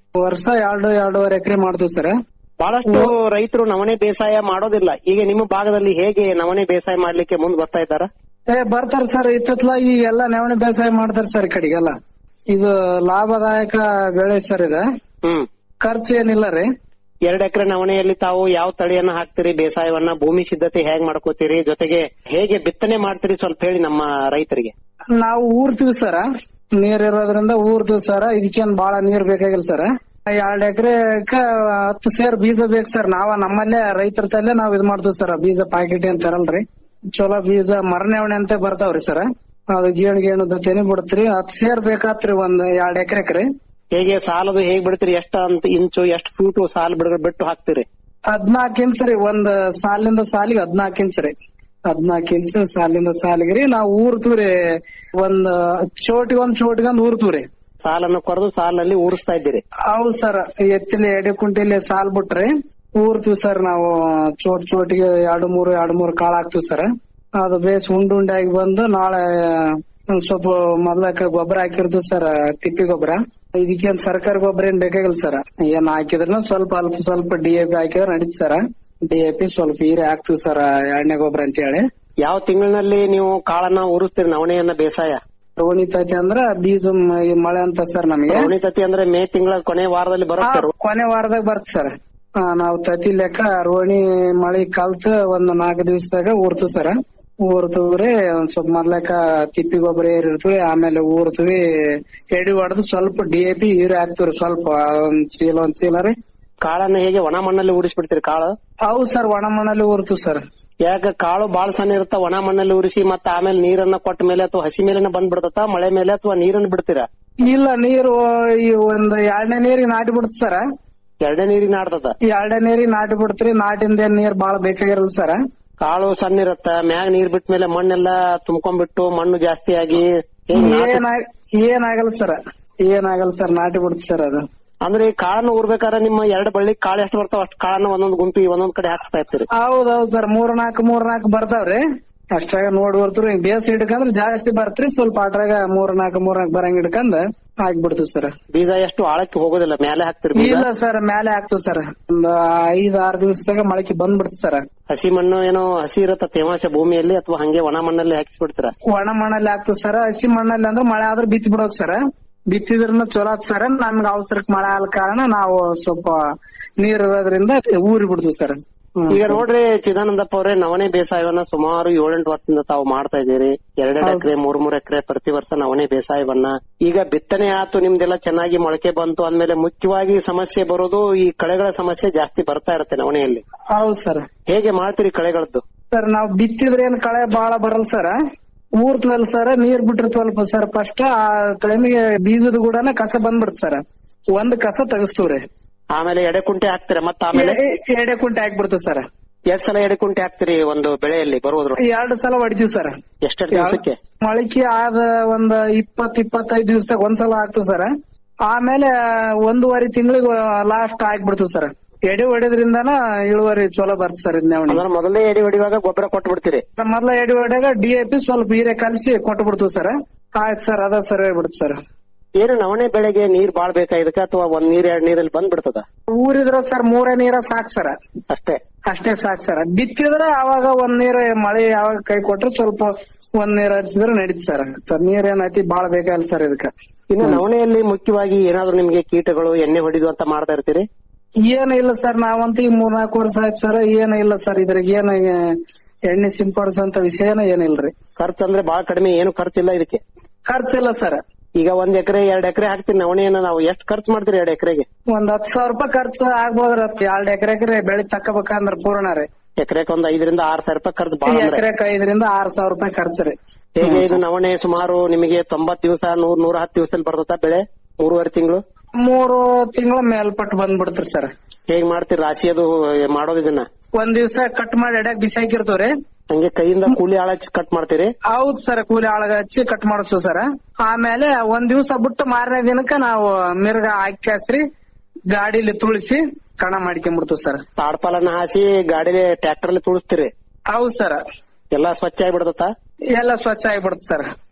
ವರ್ಷ ಎರಡು ಎರಡೂವರೆ ಎಕರೆ ಮಾಡ್ತೀವಿ ಸರ್ ಬಹಳಷ್ಟು ರೈತರು ನವಣೆ ಬೇಸಾಯ ಮಾಡೋದಿಲ್ಲ ಈಗ ನಿಮ್ಮ ಭಾಗದಲ್ಲಿ ಹೇಗೆ ನವಣೆ ಬೇಸಾಯ ಮಾಡ್ಲಿಕ್ಕೆ ಮುಂದ್ ಬರ್ತಾ ಇದ್ದಾರ ಏ ಬರ್ತಾರ ಸರ್ ಇತ್ತತ್ಲ ಈ ಎಲ್ಲಾ ನವಣೆ ಬೇಸಾಯ ಮಾಡ್ತಾರ ಸರ್ ಈ ಕಡೆಗೆಲ್ಲ ಇದು ಲಾಭದಾಯಕ ಬೆಳೆ ಸರ್ ಇದು ಹ್ಮ್ ಖರ್ಚು ಏನಿಲ್ಲ ರೀ ಎರಡ್ ಎಕರೆ ನವಣೆಯಲ್ಲಿ ತಾವು ಯಾವ ತಳಿಯನ್ನ ಹಾಕ್ತಿರಿ ಬೇಸಾಯವನ್ನ ಭೂಮಿ ಸಿದ್ಧತೆ ಹೇಗ್ ಮಾಡ್ಕೋತೀರಿ ಜೊತೆಗೆ ಹೇಗೆ ಬಿತ್ತನೆ ಮಾಡ್ತೀರಿ ಸ್ವಲ್ಪ ಹೇಳಿ ನಮ್ಮ ರೈತರಿಗೆ ನಾವು ಊರ್ತೀವಿ ಸರ ನೀರ್ ಇರೋದ್ರಿಂದ ಊರ್ತೀವಿ ಸರ ಇದಕ್ಕೇನ್ ಬಾಳ ನೀರ್ ಬೇಕಾಗಿಲ್ಲ ಸರ್ ಎರಡ್ ಎಕರೆಕ ಹತ್ತು ಸೇರ್ ಬೀಜ ಬೇಕು ಸರ್ ನಾವ ನಮ್ಮಲ್ಲೇ ರೈತರ ತಲ್ಲೇ ನಾವ್ ಇದ್ ಮಾಡ್ತೀವಿ ಸರ್ ಬೀಜ ಪ್ಯಾಕೆಟ್ ಏನ್ ತರಲ್ರಿ ಚಲೋ ಬೀಜ ಮರನೆವಣೆ ಅಂತ ಬರ್ತಾವ್ರಿ ಸರ್ ಅದು ಗೇಣು ಗೇಣು ತೆನಿ ಬಿಡ್ತ್ರಿ ಹತ್ತು ಸೇರ್ ಬೇಕಾತ್ರಿ ಒಂದ್ ಎರಡ್ ಎಕರೆಕ್ರಿ ಹೇಗೆ ಸಾಲದು ಹೇಗ್ ಬಿಡ್ತೀರಿ ಎಷ್ಟ ಅಂತ ಇಂಚು ಎಷ್ಟು ಫೂಟು ಸಾಲ್ ಬಿಡ್ ಬಿಟ್ಟು ಹಾಕ್ತಿರಿ ಹದ್ನಾಕ್ ಇಂಚ್ ರೀ ಒಂದ್ ಸಾಲಿಂದ ಸಾಲಿಗೆ ಹದ್ನಾಕ್ ಇಂಚ್ ರೀ ಹದ್ನಾಕ್ ಇಂಚ್ ಸಾಲಿಂದ ಸಾಲಿಗೆ ರೀ ನಾವ್ ಊರ್ತೀವ್ರಿ ಒಂದ್ ಚೋಟಿಗೆ ಒಂದ್ ಚೋಟಿಗೆ ಒಂದ್ ಊರ್ತೀವ್ರಿ ಸಾಲನ್ನು ಕೊರೆದು ಸಾಲಿನಲ್ಲಿ ಊರಿಸ್ತಾ ಇದ್ದೀರಿ ಹೌದ್ ಸರ್ ಎತ್ತಿಲಿ ಎಡೆ ಕುಂಟಿಲಿ ಸಾಲ್ ಬಿಟ್ರಿ ಊರ್ತೀವಿ ಸರ್ ನಾವು ಚೋಟ್ ಚೋಟಿಗೆ ಎರಡು ಮೂರು ಎರಡು ಮೂರು ಕಾಳು ಹಾಕ್ತಿವಿ ಸರ್ ಅದು ಬೇಸ್ ಉಂಡ್ ಉಂಡಾಗಿ ಬಂದು ನಾಳೆ ಒಂದ್ ಸ್ವಲ್ಪ ಮೊದ್ಲಕ್ಕ ಗೊಬ್ಬರ ಹಾಕಿರ್ತೀವಿ ಸರ್ ತಿಪ್ಪಿ ಗೊಬ್ಬರ ಇದಕ್ಕೇನ್ ಸರ್ಕಾರಿ ಗೊಬ್ಬರ ಏನ್ ಬೇಕಾಗಿಲ್ಲ ಸರ್ ಏನ್ ಹಾಕಿದ್ರು ಸ್ವಲ್ಪ ಅಲ್ಪ ಸ್ವಲ್ಪ ಡಿ ಎ ಪಿ ಹಾಕಿದ್ರೆ ನಡೀತ್ ಸರ್ ಡಿ ಎ ಪಿ ಸ್ವಲ್ಪ ಹೀರೆ ಹಾಕ್ತಿವಿ ಸರ್ ಎಣ್ಣೆ ಗೊಬ್ಬರ ಅಂತ ಹೇಳಿ ಯಾವ ತಿಂಗಳಿನಲ್ಲಿ ನೀವು ಕಾಳನ್ನ ಊರಿಸ್ತೀರಿ ನವಣೆಯನ್ನ ಬೇಸಾಯ ರೋಣಿ ತತಿ ಅಂದ್ರ ಬೀಜ ಮ- ಈ ಮಳೆ ಅಂತ ಸರ್ ನಮಗೆ ರೋಹಿಣಿ ತತಿ ಅಂದ್ರೆ ಮೇ ತಿಂಗಳ ಕೊನೆ ವಾರದಲ್ಲಿ ಬರುತ್ತೆ ಹಾ, ಕೊನೆ ವಾರದಾಗ ಬರ್ತ ಸರ್ ನಾವು ತತಿ ಲೆಕ್ಕ ರೋಣಿ ಮಳಿ ಕಲ್ತ ಒಂದ್ ನಾಲ್ಕು ದಿವಸದಾಗ ಊರ್ತು ಸರ್ ಊರ್ತವ್ರಿ ಒಂದ್ ಸ್ವಲ್ಪ ಮೊದ್ಲಕ್ಕ ತಿಪ್ಪಿ ಗೊಬ್ಬರ ಏರಿರ್ತೀವಿ ಆಮೇಲೆ ಊರ್ತೀವಿ ಎಡಿ ಹೊಡೆದು ಸ್ವಲ್ಪ ಡಿ ಎ ಪಿ ಹೀರೆ ಹಾಕ್ತಿವ್ರಿ ಸ್ವಲ್ಪ ಒಂದ್ ಚೀಲ ಒಂದ್ ಚೀಲ ರೀ ಕಾಳನ್ನ ಹೇಗೆ ಒಣ ಮಣ್ಣಲ್ಲಿ ಊರಿಸ್ಬಿಡ್ತೀರಿ ಕಾಳು ಹೌದ್ ಸರ್ ಒಣ ಮಣ್ಣಲ್ಲಿ ಊರ್ತೀವಿ ಸರ್ ಯಾಕ ಕಾಳು ಬಾಳ ಸಣ್ಣ ಇರುತ್ತ ಒಣ ಮಣ್ಣಲ್ಲಿ ಉರಿಸಿ ಮತ್ತ ಆಮೇಲೆ ನೀರನ್ನ ಕೊಟ್ಟ ಮೇಲೆ ಅಥವಾ ಹಸಿ ಮೇಲೆನ ಬಂದ್ ಬಿಡ್ತತ ಮಳೆ ಮೇಲೆ ಅಥವಾ ನೀರನ್ನ ಬಿಡ್ತೀರಾ ಇಲ್ಲ ನೀರು ಈ ಒಂದ್ ಎರಡನೇ ನೀರಿಗೆ ನಾಟಿ ಬಿಡ್ತ ಸರ್ ಎರಡನೇ ನೀರಿಗೆ ನಾಡ್ತದ ಎರಡನೇ ನೀರಿಗೆ ನಾಟಿ ಬಿಡ್ತ್ರಿ ನಾಟಿಂದ ಏನ್ ನೀರ್ ಬಾಳ ಬೇಕಾಗಿರಲ್ಲ ಸರ್ ಕಾಳು ಸಣ್ಣ ಇರತ್ತ ಮ್ಯಾಗ ನೀರ್ ಬಿಟ್ಟ ಮೇಲೆ ಮಣ್ಣೆಲ್ಲ ತುಂಬ್ಕೊಂಡ್ಬಿಟ್ಟು ಮಣ್ಣು ಜಾಸ್ತಿ ಆಗಿ ಹೇಗ್ ನಾಟ- ಏನ ಏನಾಗಲ್ಲ ಸರ್ ಏನಾಗಲ್ಲ ಸರ್ ನಾಟಿ ಬಿಡ್ತ ಸರ್ ಅದು ಅಂದ್ರೆ ಈ ಕಾಳನ್ನ ಊರ್ಬೇಕಾದ್ರೆ ನಿಮ್ಮ ಎರಡು ಬಳ್ಳಿ ಕಾಳು ಎಷ್ಟು ಬರ್ತಾವ ಅಷ್ಟು ಕಾಳನ್ನ ಒಂದೊಂದ್ ಗುಂಪಿ ಒಂದೊಂದ್ ಕಡೆ ಹಾಕ್ಸ್ತಾ ಇರ್ತೀರಿ ಹೌದೌದ್ ಸರ್ ಮೂರ್ ನಾಲ್ಕು ಮೂರ್ ನಾಲ್ಕು ಬರ್ತಾವ್ರಿ ಅಷ್ಟಾಗ ನೋಡಿ ಬರ್ತೀವಿ ಬೇಸ್ ಹಿಡ್ಕಂದ್ರ ಜಾಸ್ತಿ ಬರ್ತ್ರಿ ಸ್ವಲ್ಪ ಅಟ್ರಾಗ ಮೂರ್ ನಾಲ್ಕು ಮೂರ್ ನಾಲ್ಕು ಬರಂಗ್ ಹಿಡ್ಕಂದ್ ಹಾಕ್ಬಿಡ್ತೀವಿ ಸರ್ ಬೀಜ ಎಷ್ಟು ಆಳಕ್ಕೆ ಹೋಗೋದಿಲ್ಲ ಮೇಲೆ ಹಾಕ್ತಿರಿ ಬೀಜ ಇಲ್ಲ ಸರ್ ಮೇಲೆ ಹಾಕ್ತಿವಿ ಸರ್ ಒಂದ್ ಐದ್ ಆರ್ ದಿವಸದಾಗ ಮೊಳಕೆ ಬಂದ್ಬಿಡ್ತು ಸರ್ ಹಸಿ ಮಣ್ಣು ಏನೋ ಹಸಿ ಇರತ್ತ ತೇವಾಂಶ ಭೂಮಿಯಲ್ಲಿ ಅಥವಾ ಹಂಗೆ ಒಣ ಮಣ್ಣಲ್ಲಿ ಹಾಕಿಸ್ಬಿಡ್ತೀರಾ ಒಣ ಮಣ್ಣಲ್ಲಿ ಹಾಕ್ತಿವಿ ಸರ್ ಹಸಿ ಮಣ್ಣಲ್ಲಿ ಅಂದ್ರೆ ಮಳೆ ಆದ್ರೆ ಬಿತ್ತಿ ಬಿಡೋಕ್ ಸರ್ ಬಿತ್ತಿದ್ರನ್ನ ಚಲೋ ಆತ್ ಸರ್ ನಮ್ಗೆ ಅವಸರಕ್ಕೆ ಮಳೆ ಆದ ಕಾರಣ ನಾವು ಸ್ವಲ್ಪ ನೀರ್ ಇರೋದ್ರಿಂದ ಊರಿ ಬಿಡ್ತೀವಿ ಸರ್ ಈಗ ನೋಡ್ರಿ ಚಿದಾನಂದಪ್ಪ ಅವರೇ ನವಣೆ ಬೇಸಾಯವನ್ನ ಸುಮಾರು ಏಳೆಂಟು ವರ್ಷದಿಂದ ತಾವು ಮಾಡ್ತಾ ಇದ್ದೀರಿ ಎರಡೆರಡು ಹೌದು. ಎಕರೆ ಮೂರ್ ಮೂರ್ ಎಕರೆ ಪ್ರತಿ ವರ್ಷ ನವಣೆ ಬೇಸಾಯವನ್ನ ಈಗ ಬಿತ್ತನೆ ಆತು ನಿಮ್ದೆಲ್ಲ ಚೆನ್ನಾಗಿ ಮೊಳಕೆ ಬಂತು ಅಂದ್ಮೇಲೆ ಮುಖ್ಯವಾಗಿ ಸಮಸ್ಯೆ ಬರೋದು ಈ ಕಳೆಗಳ ಸಮಸ್ಯೆ ಜಾಸ್ತಿ ಬರ್ತಾ ಇರುತ್ತೆ ನವಣೆಯಲ್ಲಿ ಹೌದ್ ಸರ್ ಹೇಗೆ ಮಾಡ್ತೀರಿ ಕಳೆಗಳದ್ದು ಸರ್ ನಾವ್ ಬಿತ್ತಿದ್ರೆ ಏನ್ ಕಳೆ ಬಾಳ ಬರಲ್ಲ ಸರ್ ಊರ್ತವಲ್ ಸರ್ ನೀರ್ ಬಿಟ್ಟಿರ್ತವಲ್ಪ ಸರ್ ಫಸ್ಟ್ ಆ ಟೈಮಿಗೆ ಬೀಜದ ಗೂಡನ ಕಸ ಬಂದ್ಬಿಡ್ತ ಸರ್ ಒಂದ್ ಕಸ ತೆಗಿಸ್ತೀವ್ರಿ ಆಮೇಲೆ ಎಡೆ ಕುಂಟೆ ಹಾಕ್ತೀರಾ ಮತ್ತ ಆಮೇಲೆ ಎಡೆ ಕುಂಟೆ ಹಾಕ್ಬಿಡ್ತೀವಿ ಸರ್ ಎರಡ್ ಸಲ ಎಡೆ ಕುಂಟೆ ಹಾಕ್ತಿರಿ ಒಂದು ಬೆಳೆಯಲ್ಲಿ ಬರುವುದ್ರ ಎರಡ್ ಸಲ ಹೊಡಿತೀವಿ ಸರ್ ಎಷ್ಟೆರಡು ದಿವಸಕ್ಕೆ ಮೊಳಕೆ ಆದ ಒಂದ್ ಇಪ್ಪತ್ ಇಪ್ಪತ್ತೈದು ದಿವಸದಾಗ ಒಂದ್ಸಲ ಹಾಕ್ತಿವಿ ಸರ್ ಆಮೇಲೆ ಒಂದೂವರೆ ತಿಂಗಳಿಗೆ ಲಾಸ್ಟ್ ಹಾಕ್ಬಿಡ್ತೀವಿ ಸರ್ ಎಡೆ ಹೊಡೆದ್ರಿಂದನ ಇಳುವರಿ ಚಲೋ ಬರ್ತ ಸರ್ ಇದ್ನೇವಣಿ ಅಂದ್ರೆ ಮೊದಲನೇ ಎಡೆ ಹೊಡಿವಾಗ ಗೊಬ್ಬರ ಕೊಟ್ಟು ಬಿಡ್ತೀರಿ ಮೊದ್ಲ ಎಡೆ ಹೊಡೆಯಾಗ ಡಿ ಎ ಪಿ ಸ್ವಲ್ಪ ಹೀರೆ ಕಲಸಿ ಕೊಟ್ಟು ಬಿಡ್ತೀವಿ ಸರ್ ಆಯ್ತು ಸರ್ ಅದ ಸರಿ ಬಿಡುತ್ತೆ ಸರ್ ಏನು ನವಣೆ ಬೆಳೆಗೆ ನೀರ್ ಬಾಳ್ ಬೇಕಾ ಇದಕ್ಕ ಅಥವಾ ಒಂದ್ ನೀರ್ ಎರಡ್ ನೀರಲ್ಲಿ ಬಂದ್ ಬಿಡ್ತದ ಊರಿದ್ರ ಸರ್ ಮೂರೇ ನೀರ ಸಾಕ್ ಸರ್ ಅಷ್ಟೇ ಅಷ್ಟೇ ಸಾಕ್ ಸರ್ ಬಿತ್ತಿದ್ರೆ ಅವಾಗ ಒಂದ್ ನೀರ್ ಮಳೆ ಯಾವಾಗ ಕೈ ಕೊಟ್ರೆ ಸ್ವಲ್ಪ ಒಂದ್ ನೀರ್ ಹರಿಸಿದ್ರೆ ನಡೀತು ಸರ್ ಸರ್ ನೀರ್ ಏನೈತಿ ಬಾಳ ಬೇಕಾಗಿಲ್ಲ ಸರ್ ಇದಕ್ಕ ಇನ್ನು ನವಣೆಯಲ್ಲಿ ಮುಖ್ಯವಾಗಿ ಏನಾದ್ರು ನಿಮ್ಗೆ ಕೀಟಗಳು ಎಣ್ಣೆ ಹೊಡಿದು ಅಂತ ಮಾಡ್ತಾ ಇರ್ತೀರಿ ಏನ್ ಇಲ್ಲ ಸರ್ ನಾವಂತೂ ಈ ಮೂರ್ ನಾಲ್ಕು ವರ್ಷ ಆಯ್ತು ಸರ್ ಏನ್ ಇಲ್ಲ ಸರ್ ಇದ್ರಾಗ ಏನ್ ಎಣ್ಣೆ ಸಿಂಪಡಿಸುವಂತ ವಿಷಯನ ಏನಿಲ್ರಿ ಖರ್ಚು ಅಂದ್ರೆ ಬಹಳ ಕಡಿಮೆ ಏನು ಖರ್ಚಿಲ್ಲ ಇದಕ್ಕೆ ಖರ್ಚಿಲ್ಲ ಸರ್ ಈಗ ಒಂದ್ ಎಕರೆ ಎರಡ್ ಎಕರೆ ಹಾಕ್ತೀರಿ ನವಣೆಯನ್ನ ನಾವು ಎಷ್ಟು ಖರ್ಚು ಮಾಡ್ತೀರಿ ಎರಡ್ ಎಕರೆಗೆ ಒಂದ್ ಹತ್ತು ಸಾವಿರ ರೂಪಾಯಿ ಖರ್ಚು ಆಗ್ಬೋದ್ರ ಎರಡ್ ಎಕರೆ ಎಕರೆ ಬೆಳೆ ತಕ್ಕಬೇಕಂದ್ರ ಪೂರ್ಣ ರೀ ಎಕರೆಗೆ ಒಂದ್ ಐದರಿಂದ ಆರ್ ಸಾವಿರ ರೂಪಾಯಿ ಖರ್ಚು ಬಹಳ ಅಂದ್ರೆ ಎಕರೆಕ್ ಐದರಿಂದ ಆರ್ ಸಾವಿರ ರೂಪಾಯಿ ಖರ್ಚು ರೀ ಹೇಗೆ ಇದು ನವಣೆ ಸುಮಾರು ನಿಮಗೆ ತೊಂಬತ್ ದಿವಸ ನೂರ್ ನೂರ ಹತ್ತು ದಿವಸದಲ್ಲಿ ಬರ್ತದ ಬೆಳೆ ಮೂರುವರೆ ತಿಂಗಳು ಮೂರು ತಿಂಗಳ ಮೇಲ್ಪಟ್ಟು ಬಂದ್ಬಿಡ್ತ್ರಿ ಸರ್ ಹೇಗ್ ಮಾಡ್ತೀರಿ ರಾಶಿ ಅದು ಮಾಡೋದು ಇದನ್ನ ಒಂದ್ ದಿವ್ಸ ಕಟ್ ಮಾಡಿ ಎಡ್ಯಾಕ್ ಬಿಸಿ ಹಾಕಿರ್ತವ್ರಿ ಹಂಗೆ ಕೈಯಿಂದ ಕೂಲಿ ಆಳ ಕಟ್ ಮಾಡ್ತೀರಿ ಹೌದ್ ಸರ್ ಕೂಲಿ ಆಳಗ ಹಚ್ಚಿ ಕಟ್ ಮಾಡಿಸ್ತೀವಿ ಸರ್ ಆಮೇಲೆ ಒಂದ್ ದಿವ್ಸ ಬಿಟ್ಟು ಮಾರನೇ ದಿನಕ್ಕ ನಾವು ಮಿರ್ಗ ಹಾಕ್ಯಾಸ್ರಿ ಗಾಡಿಲಿ ತುಳಿಸಿ ಕಣ ಮಾಡ್ಕೊಂಡ್ಬಿಡ್ತೀವಿ ಸರ್ ತಾಡ್ಪಾಲನ್ನ ಹಾಸಿ ಗಾಡಿಲಿ ಟ್ರ್ಯಾಕ್ಟರ್ ಅಲ್ಲಿ ತುಳಿಸ್ತೀರಿ ಹೌದ್ ಸರ್ ಎಲ್ಲಾ ಸ್ವಚ್ಛ ಆಗಿಬಿಡ್ತತ ಎಲ್ಲ ಸ್ವಚ್ಛ ಆಗಿಬಿಡುತ್ತೆ ಸರ್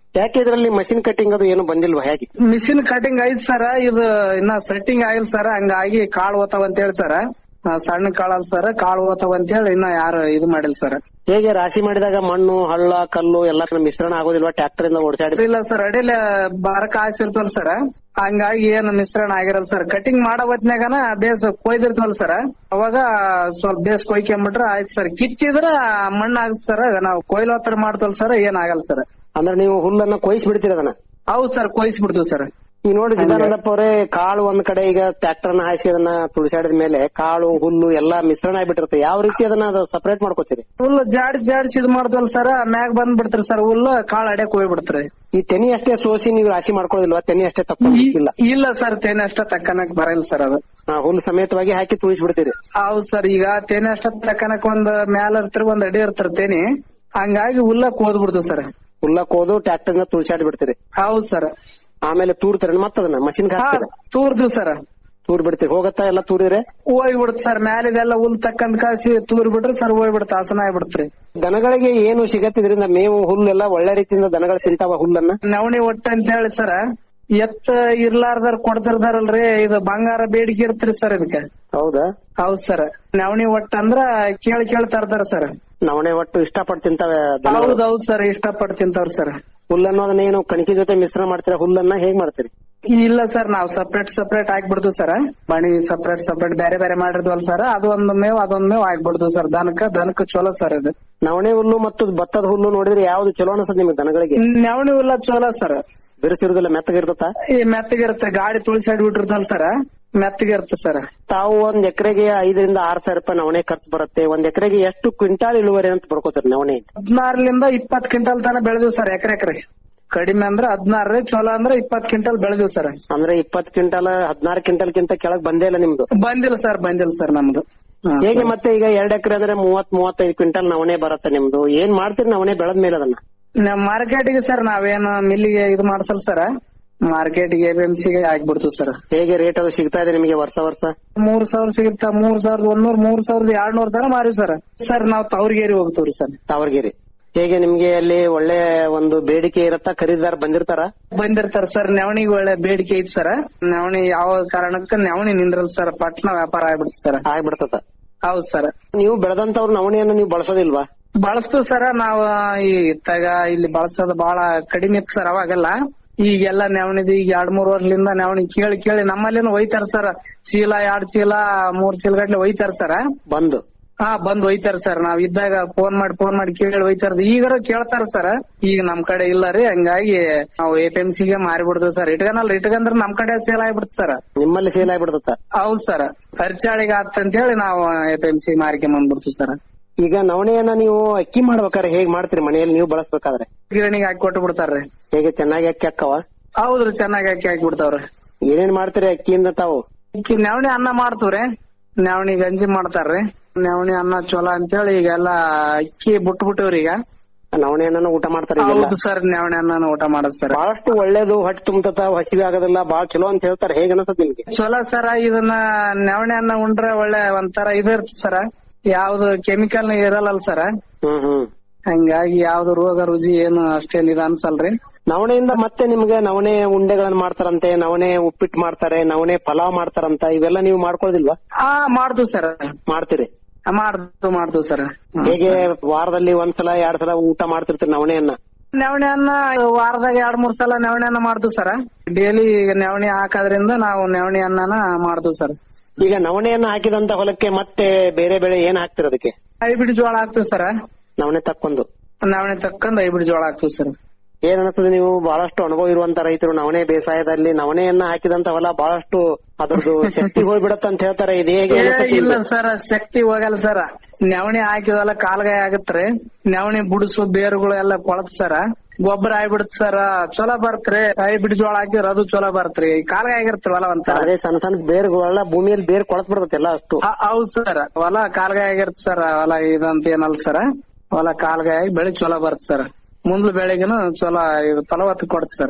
ಯಾಕೆ ಇದರಲ್ಲಿ ಮಷಿನ್ ಕಟ್ಟಿಂಗ್ ಅದು ಏನು ಬಂದಿಲ್ವಾ ಹೇಗೆ ಮಿಷಿನ್ ಕಟಿಂಗ್ ಐತ್ ಸರ ಇದು ಇನ್ನ ಸೆಟ್ಟಿಂಗ್ ಆಗಿಲ್ಲ ಸರ್ ಹಂಗಾಗಿ ಕಾಳು ಓತಾವ ಅಂತ ಹೇಳಿ ಸರ್ ಸಣ್ಣ ಕಾಳಲ್ ಸರ್ ಕಾಳು ಓತಾವ ಅಂತ ಹೇಳಿ ಇನ್ನ ಯಾರು ಇದು ಮಾಡಿಲ್ಲ ಸರ್ ಹೇಗೆ ರಾಶಿ ಮಾಡಿದಾಗ ಮಣ್ಣು ಹಳ್ಳ ಕಲ್ಲು ಎಲ್ಲ ಮಿಶ್ರಣ ಆಗೋದಿಲ್ವಾ ಟ್ರ್ಯಾಕ್ಟರ್ ಇಂದ ಓಡಿಸಾಡಿ ಇಲ್ಲ ಸರ್ ಅಡಿಲ ಬಾರಕ್ ಆಸಿರ್ತವಲ್ ಸರ್ ಹಂಗಾಗಿ ಏನು ಮಿಶ್ರಣ ಆಗಿರಲ್ಲ ಸರ್ ಕಟಿಂಗ್ ಮಾಡೋ ಹೊತ್ನ್ಯಾಗನ ಬೇಸ್ ಕೊಯ್ದಿರ್ತವಲ್ ಸರ್ ಅವಾಗ ಸ್ವಲ್ಪ ಬೇಸ್ ಕೊಯ್ಕೊಂಬಿಟ್ರ ಆಯ್ತು ಸರ್ ಕಿತ್ತಿದ್ರ ಮಣ್ಣು ಆಗುತ್ತೆ ಸರ್ ನಾವು ಕೊಯ್ಲು ಹತ್ರ ಮಾಡ್ತವಲ್ ಸರ್ ಏನ್ ಆಗಲ್ಲ ಸರ್ ಅಂದ್ರೆ ನೀವು ಹುಲ್ಲನ್ನ ಕೊಯ್ಸಿ ಬಿಡ್ತೀರ ಅದನ್ನ ಹೌದು ಸರ್ ಕೊಯ್ಸ್ಬಿಡ್ತೀವಿ ಸರ್ ಈಗ ನೋಡಿ ಚಿದಾನಂದಪ್ಪ ಅವರೇ ಕಾಳು ಒಂದ್ ಕಡೆ ಈಗ ಟ್ರ್ಯಾಕ್ಟರ್ ನ ಹಾಯಿಸಿ ಅದನ್ನ ತುಳಿಸಾಡಿದ ಮೇಲೆ ಕಾಳು ಹುಲ್ಲು ಎಲ್ಲಾ ಮಿಶ್ರಣ ಆಗ್ಬಿಟ್ಟಿರುತ್ತೆ ಯಾವ ರೀತಿ ಅದನ್ನ ಅದು ಸಪರೇಟ್ ಮಾಡ್ಕೋತೀರಿ ಹುಲ್ಲು ಜಾಡಿಸಿ ಜಾಡಿಸಿ ಇದು ಮಾಡ್ತವಲ್ ಸರ್ ಮ್ಯಾಗ್ ಬಂದ್ ಬಿಡ್ತಾರೆ ಸರ್ ಹುಲ್ಲು ಕಾಳು ಅಡ್ಯಾಕ್ ಹೋಗ್ಬಿಡ್ತಾರೆ ಈ ತೆನಿ ಅಷ್ಟೇ ಸೋಸಿ ನೀವು ರಾಶಿ ಮಾಡ್ಕೊಳ್ಳೋದಿಲ್ವಾ ತೆನಿ ಅಷ್ಟೇ ತಕ್ಕೊಂಡಿಲ್ಲ ಇಲ್ಲ ಸರ್ ತೇನೆ ಅಷ್ಟ ತಕ್ಕನಕ್ ಬರಲ್ಲ ಸರ್ ಅದು ಹುಲ್ಲು ಸಮೇತವಾಗಿ ಹಾಕಿ ತುಳಿಸ್ಬಿಡ್ತೀರಿ ಹೌದು ಸರ್ ಈಗ ತೇನೆ ಅಷ್ಟ ತಕ್ಕನಕ್ ಒಂದ್ ಮ್ಯಾಲ ಇರ್ತಾರ ಒಂದ್ ಅಡಿ ಇರ್ತಾರ ತೇನಿ ಹಂಗಾಗಿ ಹುಲ್ಲಕ್ ಹೋದ್ಬಿಡ್ತು ಸರ್ ಹುಲ್ಲಕ್ ಹೋದು ಟ್ರ್ಯಾಕ್ಟರ್ ಇಂದ ತುಳಿಸಾಡಿ ಬಿಡ್ತೀರಿ ಹೌದು ಸರ್ ಆಮೇಲೆ ತೂರ್ತಾರೆ ಮತ್ತದನ್ನ ಮಷಿನ್ ಹಾಕ್ತೀರ ತೂರ್ದು ಸರ್ ತೂರ್ ಬಿಡ್ತೀರಿ ಹೋಗತ್ತಾ ಎಲ್ಲ ತೂರಿದ್ರೆ ಹೋಗ್ಬಿಡುತ್ತೆ ಸರ್ ಮ್ಯಾಲಿದೆಲ್ಲ ಹುಲ್ ತಕ್ಕಂದ್ ಕಾಸಿ ತೂರ್ ಬಿಟ್ರೆ ಸರ್ ಹೋಗ್ಬಿಡುತ್ತೆ ಆಸನ ಆಗ್ಬಿಡ್ತ್ರಿ ದನಗಳಿಗೆ ಏನು ಸಿಗತ್ತೆ ಇದರಿಂದ ಮೇವು ಹುಲ್ಲೆಲ್ಲ ಒಳ್ಳೆ ರೀತಿಯಿಂದ ದನಗಳು ತಿಂತಾವ ಹುಲ್ಲನ್ನ ನವಣಿ ಒಟ್ಟ ಅಂತ ಹೇಳಿ ಸರ್ ಎತ್ತ ಇರ್ಲಾರ್ದಾರ ಕೊಡ್ತಿರ್ತಾರಲ್ರಿ ಇದು ಬಂಗಾರ ಬೇಡಿಕೆ ಇರ್ತ್ರಿ ಸರ್ ಇದಕ್ಕೆ ಹೌದಾ ಹೌದ್ ಸರ್ ನವಣಿ ಒಟ್ಟ ಅಂದ್ರ ಕೇಳಿ ಕೇಳಿ ತರ್ತಾರ ಸರ್ ನವಣೆ ಒಟ್ಟು ಇಷ್ಟಪಟ್ಟು ತಿಂತಾವೆ ದನಗಳು. ಹೌದ್ ಹೌದ್ ಸರ್ ಇಷ್ಟಪಟ್ಟು ತಿಂತಾವ್ರ ಸರ್ ಹುಲ್ಲನ್ನು ಅದನ್ನ ಏನು ಕಣಕಿ ಜೊತೆ ಮಿಶ್ರಣ ಮಾಡ್ತೀರಾ ಹುಲ್ಲನ್ನ ಹೇಗ್ ಮಾಡ್ತೀರಿ ಇಲ್ಲ ಸರ್ ನಾವ್ ಸಪ್ರೇಟ್ ಸಪ್ರೇಟ್ ಹಾಕ್ಬಿಡ್ತೀವಿ ಸರ್ ಬಣಿ ಸಪ್ರೇಟ್ ಸಪ್ರೇಟ್ ಬೇರೆ ಬೇರೆ ಮಾಡಿರ್ತೀವಲ್ ಸರ್ ಅದೊಂದು ಮೇವ್ ಅದೊಂದ್ ಮೇವ್ ಹಾಕ್ಬಿಡ್ತೀವಿ ಸರ್ ದನಕ್ಕ ದನಕ್ಕ ಚಲೋ ಸರ್ ಇದು ನವಣೆ ಹುಲ್ಲು ಮತ್ತು ಭತ್ತದ ಹುಲ್ಲು ನೋಡಿದ್ರೆ ಯಾವ್ದು ಚಲೋ ಅನ್ಸದ್ ನಿಮ್ಗೆ ದನಗಳಿಗೆ ನವಣಿ ಹುಲ್ಲ ಚಲೋ ಸರ್ ಬಿರುಸಿರುದಿಲ್ಲ ಮೆತ್ತಗಿರ್ತತ ಈ ಮೆತ್ತಗಿರುತ್ತೆ ಗಾಡಿ ತುಳಿಸಿ ಬಿಟ್ಟಿರ್ತಲ್ ಸರ್ ಮೆತ್ತಗಿರುತ್ತೆ ಸರ್ ತಾವು ಒಂದ್ ಎಕರೆಗೆ ಐದರಿಂದ ಆರ್ ಸಾವಿರ ರೂಪಾಯಿ ನವಣೆ ಖರ್ಚು ಬರುತ್ತೆ ಒಂದ್ ಎಕರೆಗೆ ಎಷ್ಟು ಕ್ವಿಂಟಾಲ್ ಇಳುವರಿ ಅಂತ ಪಡ್ಕೋತೀರಿ ನವಣೆ ಹದಿನಾರರಿಂದ ಇಪ್ಪತ್ ಕ್ವಿಂಟಲ್ ತನ ಬೆಳೆದಿವ್ ಸರ್ ಎಕರೆ ಎಕರೆ ಕಡಿಮೆ ಅಂದ್ರೆ ಹದಿನಾರ ಚಲೋ ಅಂದ್ರೆ ಇಪ್ಪತ್ ಕ್ವಿಂಟಲ್ ಬೆಳೆದಿವ್ ಸರ್ ಅಂದ್ರೆ ಇಪ್ಪತ್ ಕ್ವಿಂಟಲ್ ಹದಿನಾರು ಕ್ವಿಂಟಲ್ಗಿಂತ ಕೆಳಗ್ ಬಂದೇ ಇಲ್ಲ ನಿಮ್ದು ಬಂದಿಲ್ಲ ಸರ್ ಬಂದಿಲ್ಲ ಸರ್ ನಮ್ದು ಹಾ, ಹೇಗೆ ಸರ್. ಮತ್ತೆ ಈಗ ಎರಡ್ ಎಕರೆ ಅಂದ್ರೆ ಮೂವತ್ ಮೂವತ್ತೈದು ಕ್ವಿಂಟಲ್ ನವಣೆ ಬರುತ್ತೆ ನಿಮ್ದು ಏನ್ ಮಾಡ್ತೀರಿ ನವಣೆ ಬೆಳೆದ ಮೇಲೆ ಅದನ್ನ ನಮ್ ಮಾರ್ಕೆಟಿಗೆ ಸರ್ ನಾವೇನು ಮಿಲ್ಲಿಗೆ ಇದು ಮಾಡ್ಸಲ್ ಸರ್ ಮಾರ್ಕೆಟ್ಗೆ ಎಪಿಎಂಸಿಗೆ ಹಾಕ್ಬಿಡ್ತೀವಿ ಸರ್ ಹೇಗೆ ರೇಟ್ ಅದು ಸಿಗ್ತಾ ಇದೆ ನಿಮಗೆ ವರ್ಷ ವರ್ಷ ಮೂರ್ ಸಾವಿರ ಸಿಗುತ್ತಾ ಮೂರ್ ಸಾವಿರದ ಒಂದೂರ್ ಮೂರ್ ಸಾವಿರದ ಎರಡ್ನೂರ್ ತನ ಮಾರಿ ಸರ್ ಸರ್ ನಾವ್ ತವ್ರಿಗೇರಿ ಹೋಗ್ತೀವ್ರಿ ಸರ್ ತಾವರ್ಗಿರಿ ಹೇಗೆ ನಿಮ್ಗೆ ಅಲ್ಲಿ ಒಳ್ಳೆ ಒಂದು ಬೇಡಿಕೆ ಇರತ್ತಾ ಖರೀದಾರ ಬಂದಿರ್ತಾರ ಬಂದಿರ್ತಾರ ಸರ್ ನವಣಿಗೆ ಒಳ್ಳೆ ಬೇಡಿಕೆ ಐತಿ ಸರ್ ನವಣಿ ಯಾವ ಕಾರಣಕ್ಕ ನವಣಿ ನಿಂದ್ರಲ್ ಸರ್ ಪಟ್ನ ವ್ಯಾಪಾರ ಆಗ್ಬಿಡ್ತು ಸರ್ ಆಗ್ಬಿಡ್ತದ ಹೌದ್ ಸರ್ ನೀವು ಬೆಳೆದಂತವ್ರ ನವಣಿಯನ್ನ ನೀವು ಬಳಸೋದಿಲ್ವಾ ಬಳಸ್ತು ಸರ ನಾವ್ ಈ ಇತ್ತಾಗ ಇಲ್ಲಿ ಬಳಸೋದು ಬಹಳ ಕಡಿಮೆ ಇತ್ತು ಸರ್ ಅವಾಗೆಲ್ಲ ಈಗೆಲ್ಲ ನವಣಿದು ಈಗ ಎರಡ್ ಮೂರ್ ವರ್ಷದಿಂದ ನವಣಿ ಕೇಳಿ ಕೇಳಿ ನಮ್ಮಲ್ಲಿನೂ ಒಯ್ತಾರ ಸರ್ ಚೀಲ ಎರಡ್ ಚೀಲ ಮೂರ್ ಚೀಲ ಗಟ್ಲೆ ಒಯ್ತಾರ ಸರ್ ಬಂದು ಹಾ ಬಂದ್ ಒಯ್ತಾರ ಸರ್ ನಾವ್ ಇದ್ದಾಗ ಫೋನ್ ಮಾಡಿ ಫೋನ್ ಮಾಡಿ ಕೇಳಿ ಒಯ್ತಾರ ಈಗಾರ ಕೇಳ್ತಾರ ಸರ್ ಈಗ ನಮ್ ಕಡೆ ಇಲ್ಲ ರೀ ಹಂಗಾಗಿ ನಾವು ಎ ಪಿ ಎಂ ಸಿಗೆ ಮಾರಿಬಿಡ್ತೀವಿ ಸರ್ ಇಟ್ಕನಲ್ ಇಟ್ಕಂದ್ರ ನಮ್ ಕಡೆ ಸೇಲ್ ಆಗ್ಬಿಡ್ತ ಸರ್ ನಿಮ್ಮಲ್ಲಿ ಸೇಲ್ ಆಗ್ಬಿಡ್ತದ ಹೌದ್ ಸರ್ ಖರ್ಚಾಳಿಗೆ ಆತ್ ಅಂತ ಹೇಳಿ ನಾವು ಎ ಪಿ ಎಂ ಸಿ ಮಾರಿಕೆ ಬಂದ್ಬಿಡ್ತೀವಿ ಸರ್ ಈಗ ನವಣೆಯನ್ನ ನೀವು ಅಕ್ಕಿ ಮಾಡ್ಬೇಕಾದ್ರೆ ಹೇಗ್ ಮಾಡ್ತೀರಿ ಮನೆಯಲ್ಲಿ ನೀವು ಬಳಸ್ಬೇಕಾದ್ರೆ ಗಿರಣಿಗೆ ಹಾಕಿ ಕೊಟ್ಟು ಬಿಡ್ತಾರ್ರಿ ಹೇಗೆ ಚೆನ್ನಾಗಿ ಅಕ್ಕಿ ಅಕ್ಕವ ಹೌದ್ರಿ ಚೆನ್ನಾಗಿ ಹಾಕಿ ಹಾಕಿ ಬಿಡ್ತಾವ್ರಿ ಏನೇನ್ ಮಾಡ್ತೀರಿ ಅಕ್ಕಿಯಿಂದ ತಾವು ಅಕ್ಕಿ ನವಣಿ ಅನ್ನ ಮಾಡ್ತೀವ್ರಿ ನವಣಿ ಗಂಜಿ ಮಾಡ್ತಾರ್ರಿ ನವಣಿ ಅನ್ನ ಚಲೋ ಅಂತೇಳಿ ಈಗೆಲ್ಲ ಅಕ್ಕಿ ಬಿಟ್ಟು ಬಿಟ್ಟಿವ್ರಿ ಈಗ ನವಣೆಯನ್ನ ಊಟ ಮಾಡ್ತಾರೆ ಈಗೆಲ್ಲ. ಹೌದು ಸರ್ ನವಣಿ ಅನ್ನ ಊಟ ಮಾಡೋದ್ ಸರ್ ಬಹಳಷ್ಟು ಒಳ್ಳೇದು ಹೊಟ್ಟೆ ತುಂಬತತ ಹಸಿವೆ ಆಗೋದಿಲ್ಲ ಬಹಳ ಚಲೋ ಅಂತ ಹೇಳ್ತಾರೆ ಹೇಗ ಅನ್ಸತ್ ನಿಮ್ಗೆ ಚಲೋ ಸರ ಇದನ್ನ ನವಣೆ ಅನ್ನ ಉಂಡ್ರೆ ಒಳ್ಳೆ ಒಂಥರ ಇದಿರ್ತ ಸರ ಯಾವ್ದು ಕೆಮಿಕಲ್ ಇರಲ್ಲ ಸರ ಹ್ಮ್ ಹ್ಮ್ ಹಂಗಾಗಿ ಯಾವ್ದು ರೋಗ ರುಜಿ ಏನು ಅಷ್ಟೇನ್ ಇದು ಅನ್ಸಲ್ರಿ ನವಣೆಯಿಂದ ಮತ್ತೆ ನಿಮ್ಗೆ ನವಣೆ ಉಂಡೆಗಳನ್ನ ಮಾಡ್ತಾರಂತೆ ನವಣೆ ಉಪ್ಪಿಟ್ಟು ಮಾಡ್ತಾರೆ ನವಣೆ ಪಲಾವ್ ಮಾಡ್ತಾರಂತ ಇವೆಲ್ಲ ನೀವು ಮಾಡ್ಕೊಳ್ಳೋದಿಲ್ವಾ ಹಾ ಮಾಡ್ತೀವಿ ಸರ್ ಮಾಡ್ತೀರಿ ಮಾಡ್ತು ಮಾಡ್ತೀವಿ ಸರ್ ಹೇಗೆ ವಾರದಲ್ಲಿ ಒಂದ್ಸಲ ಎರಡ್ ಸಲ ಊಟ ಮಾಡ್ತಿರ್ತೀರಿ ನವಣೆಯನ್ನ ನವಣೆ ಅನ್ನ ವಾರದಾಗ ಎರಡ್ ಮೂರ್ ಸಲ ನವಣೆ ಅನ್ನ ಮಾಡ್ತೀವಿ ಸರ್ ಡೈಲಿ ನವಣೆ ಹಾಕೋದ್ರಿಂದ ನಾವು ನವಣೆ ಅನ್ನನ ಮಾಡ್ತೀವಿ ಸರ್ ಈಗ ನವಣೆಯನ್ನ ಹಾಕಿದಂತ ಹೊಲಕ್ಕೆ ಮತ್ತೆ ಬೇರೆ ಬೆಳೆ ಏನ್ ಹಾಕ್ತಿರ ಅದಕ್ಕೆ ಹೈಬ್ರಿಡ್ ಜೋಳ ಹಾಕ್ತಿವಿ ಸರ್ ನವಣೆ ತಕ್ಕೊಂದು ನವಣೆ ತಕ್ಕಂದ್ ಹೈಬ್ರಿಡ್ ಜೋಳ ಹಾಕ್ತಿವಿ ಸರ್ ಏನ್ ಅನಿಸ್ತದೆ ನೀವು ಬಹಳಷ್ಟು ಅನುಭವ ಇರುವಂತ ರೈತರು ನವಣೆ ಬೇಸಾಯದಲ್ಲಿ ನವಣೆಯನ್ನ ಹಾಕಿದಂತ ಹೊಲ ಬಹಳಷ್ಟು ಅದ್ರದ್ದು ಶಕ್ತಿ ಹೋಗ್ಬಿಡತ್ತ ಅಂತ ಹೇಳ್ತಾರೆ ಇದು ಹೇಗೆ ಏ, ಅನಿಸ್ತದೆ ಇಲ್ಲ ನಿಮ್ಗೆ? ಸರ್ ಶಕ್ತಿ ಹೋಗಲ್ಲ ಸರ್ ನವಣೆ ಹಾಕಿದಲ್ಲ ಕಾಲ್ಗಾಯ ಆಗತ್ರಿ ನವಣೆ ಬುಡಸು ಬೇರುಗಳು ಎಲ್ಲ ಕೊಳತ್ ಸರ ಗೊಬ್ಬರ ಆಗ್ಬಿಡುತ್ತ ಸರ್ ಚಲೋ ಬರ್ತ್ರಿ ಹೈಬ್ರಿಡ್ ಜೋಳ ಹಾಕಿದ್ರ ಅದು ಚಲೋ ಬರ್ತ್ರಿ ಕಾಲ್ಗಾಯ ಆಗಿರ್ತ್ರಿ ಹೊಲ ಒಂಥರ ಅದೇ ಸಣ್ಣ ಸಣ್ಣ ಬೇರ್ಗಳೆಲ್ಲ ಭೂಮಿಯಲ್ಲಿ ಬೇರ್ ಕೊಳತ್ ಬಿಡ್ತೈತೆಲ್ಲ ಅಷ್ಟು ಹ- ಹೌದ್ ಸರ್ ಹೊಲ ಕಾಲ್ಗಾಯ ಆಗಿರ್ತ ಸರ್ ಹೊಲ ಇದಂತ ಏನಲ್ಲ ಸರ್ ಹೊಲ ಕಾಲ್ಗಾಯ ಆಗಿ ಬೆಳೆ ಚಲೋ ಬರ್ತ ಸರ್ ಮುಂದ್ಲ ಬೆಳೆಗಿನ ಚಲೋ ಇದು ಫಲವತ್ತು ಕೊಡ್ತ ಸರ್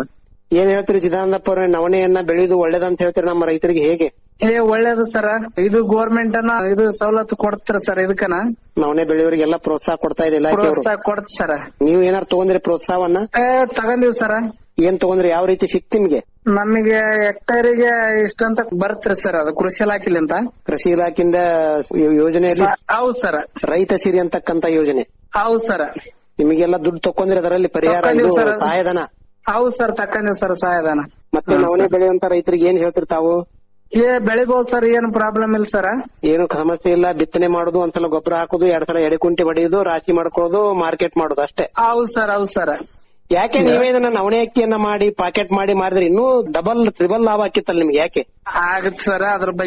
ಏನ್ ಹೇಳ್ತೀರಿ ಚಿದಾನಂದಪ್ಪ ಅವ್ರೆ ನವಣೆಯನ್ನ ಬೆಳೆಯುವುದು ಒಳ್ಳೇದಂತ ಹೇಳ್ತೀರಿ ನಮ್ಮ ರೈತರಿಗೆ ಹೇಗೆ ಏ ಒಳ್ಳೇದು ಸರ ಇದು ಗೋರ್ಮೆಂಟ್ ಅನ್ನ ಇದು ಸವಲತ್ತು ಕೊಡ್ತಾರ ಸರ್ ಇದಕ್ಕನ ನವಣೆ ಬೆಳೆಯೋರಿಗೆಲ್ಲ ಪ್ರೋತ್ಸಾಹ ಕೊಡ್ತಾ ಇದೆ ಇಲಾಖೆಯವರು ಪ್ರೋತ್ಸಾಹ ಕೊಡ್ತ ಸರ ನೀವು ಏನಾರು ತಗೊಂಡ್ರಿ ಪ್ರೋತ್ಸಾಹವನ್ನ ಏ ತಗೊಂಡಿವ್ ಸರ ಏನ್ ತಗೊಂಡ್ರಿ ಯಾವ ರೀತಿ ಸಿಕ್ತಿ ನಿಮ್ಗೆ ನಮಗೆ ಹೆಕ್ಟೇರಿಗೆ ಇಷ್ಟಂತ ಬರ್ತ್ರಿ ಸರ್ ಅದು ಕೃಷಿ ಇಲಾಖೆಲಿಂದ ಕೃಷಿ ಇಲಾಖೆಯಿಂದ ಯೋ- ಯೋಜನೆಯಲ್ಲಿ ಹೌದ್ ಸರ್ ರೈತ ಸಿರಿ ಅಂತಕ್ಕಂತ ಯೋಜನೆ ಹೌದ್ ಸರ್ ನಿಮಗೆಲ್ಲ ದುಡ್ಡು ತಕೊಂಡ್ರಿ ಅದರಲ್ಲಿ ಪರಿಹಾರ ತಕೊಂಡಿವ್ ಇದು ಸರ್. ಸಹಾಯಧನ ಹೌದ್ ಸರ್ ತಕೊಂಡಿವ್ ಸರ್ ಸಹಾಯಧನ ಮತ್ತೆ ನವಣೆ ಬೆಳೆಯುವಂತ ರೈತರಿಗೆ ಏನ್ ಹೇಳ್ತಿರ್ ತಾವು ಏ ಬೆಳಿಬಹುದು ಸರ್ ಏನು ಪ್ರಾಬ್ಲಮ್ ಇಲ್ಲ ಸರ್ ಏನು ಸಮಸ್ಯೆ ಇಲ್ಲ ಬಿತ್ತನೆ ಮಾಡುದು ಒಂದ್ಸಲ ಗೊಬ್ಬರ ಹಾಕುದು ಎರಡ್ ಸಲ ಎಡೆಕುಂಟಿ ಹೊಡೆಯುದು ರಾಶಿ ಮಾಡ್ಕೊಳ್ಳೋದು ಮಾರ್ಕೆಟ್ ಮಾಡೋದು ಅಷ್ಟೇ ಹೌದ್ ಸರ್ ಹೌದ್ ಸರ್ ಯಾಕೆ ನೀವೇ ಇದನ್ನ ನವಣೆ ಅಕ್ಕಿಯನ್ನ ಮಾಡಿ ಪಾಕೆಟ್ ಮಾಡಿ ಮಾರಿದ್ರೆ ಇನ್ನೂ ಡಬಲ್ ಟ್ರಿಬಲ್ ಲಾಭ ಆಕಿತ್ತಲ್ಲ ನಿಮ್ಗೆ ಯಾಕೆ ಆಗತ್ ಸರ್ ಅದ್ರ ಬಗ್ಗೆ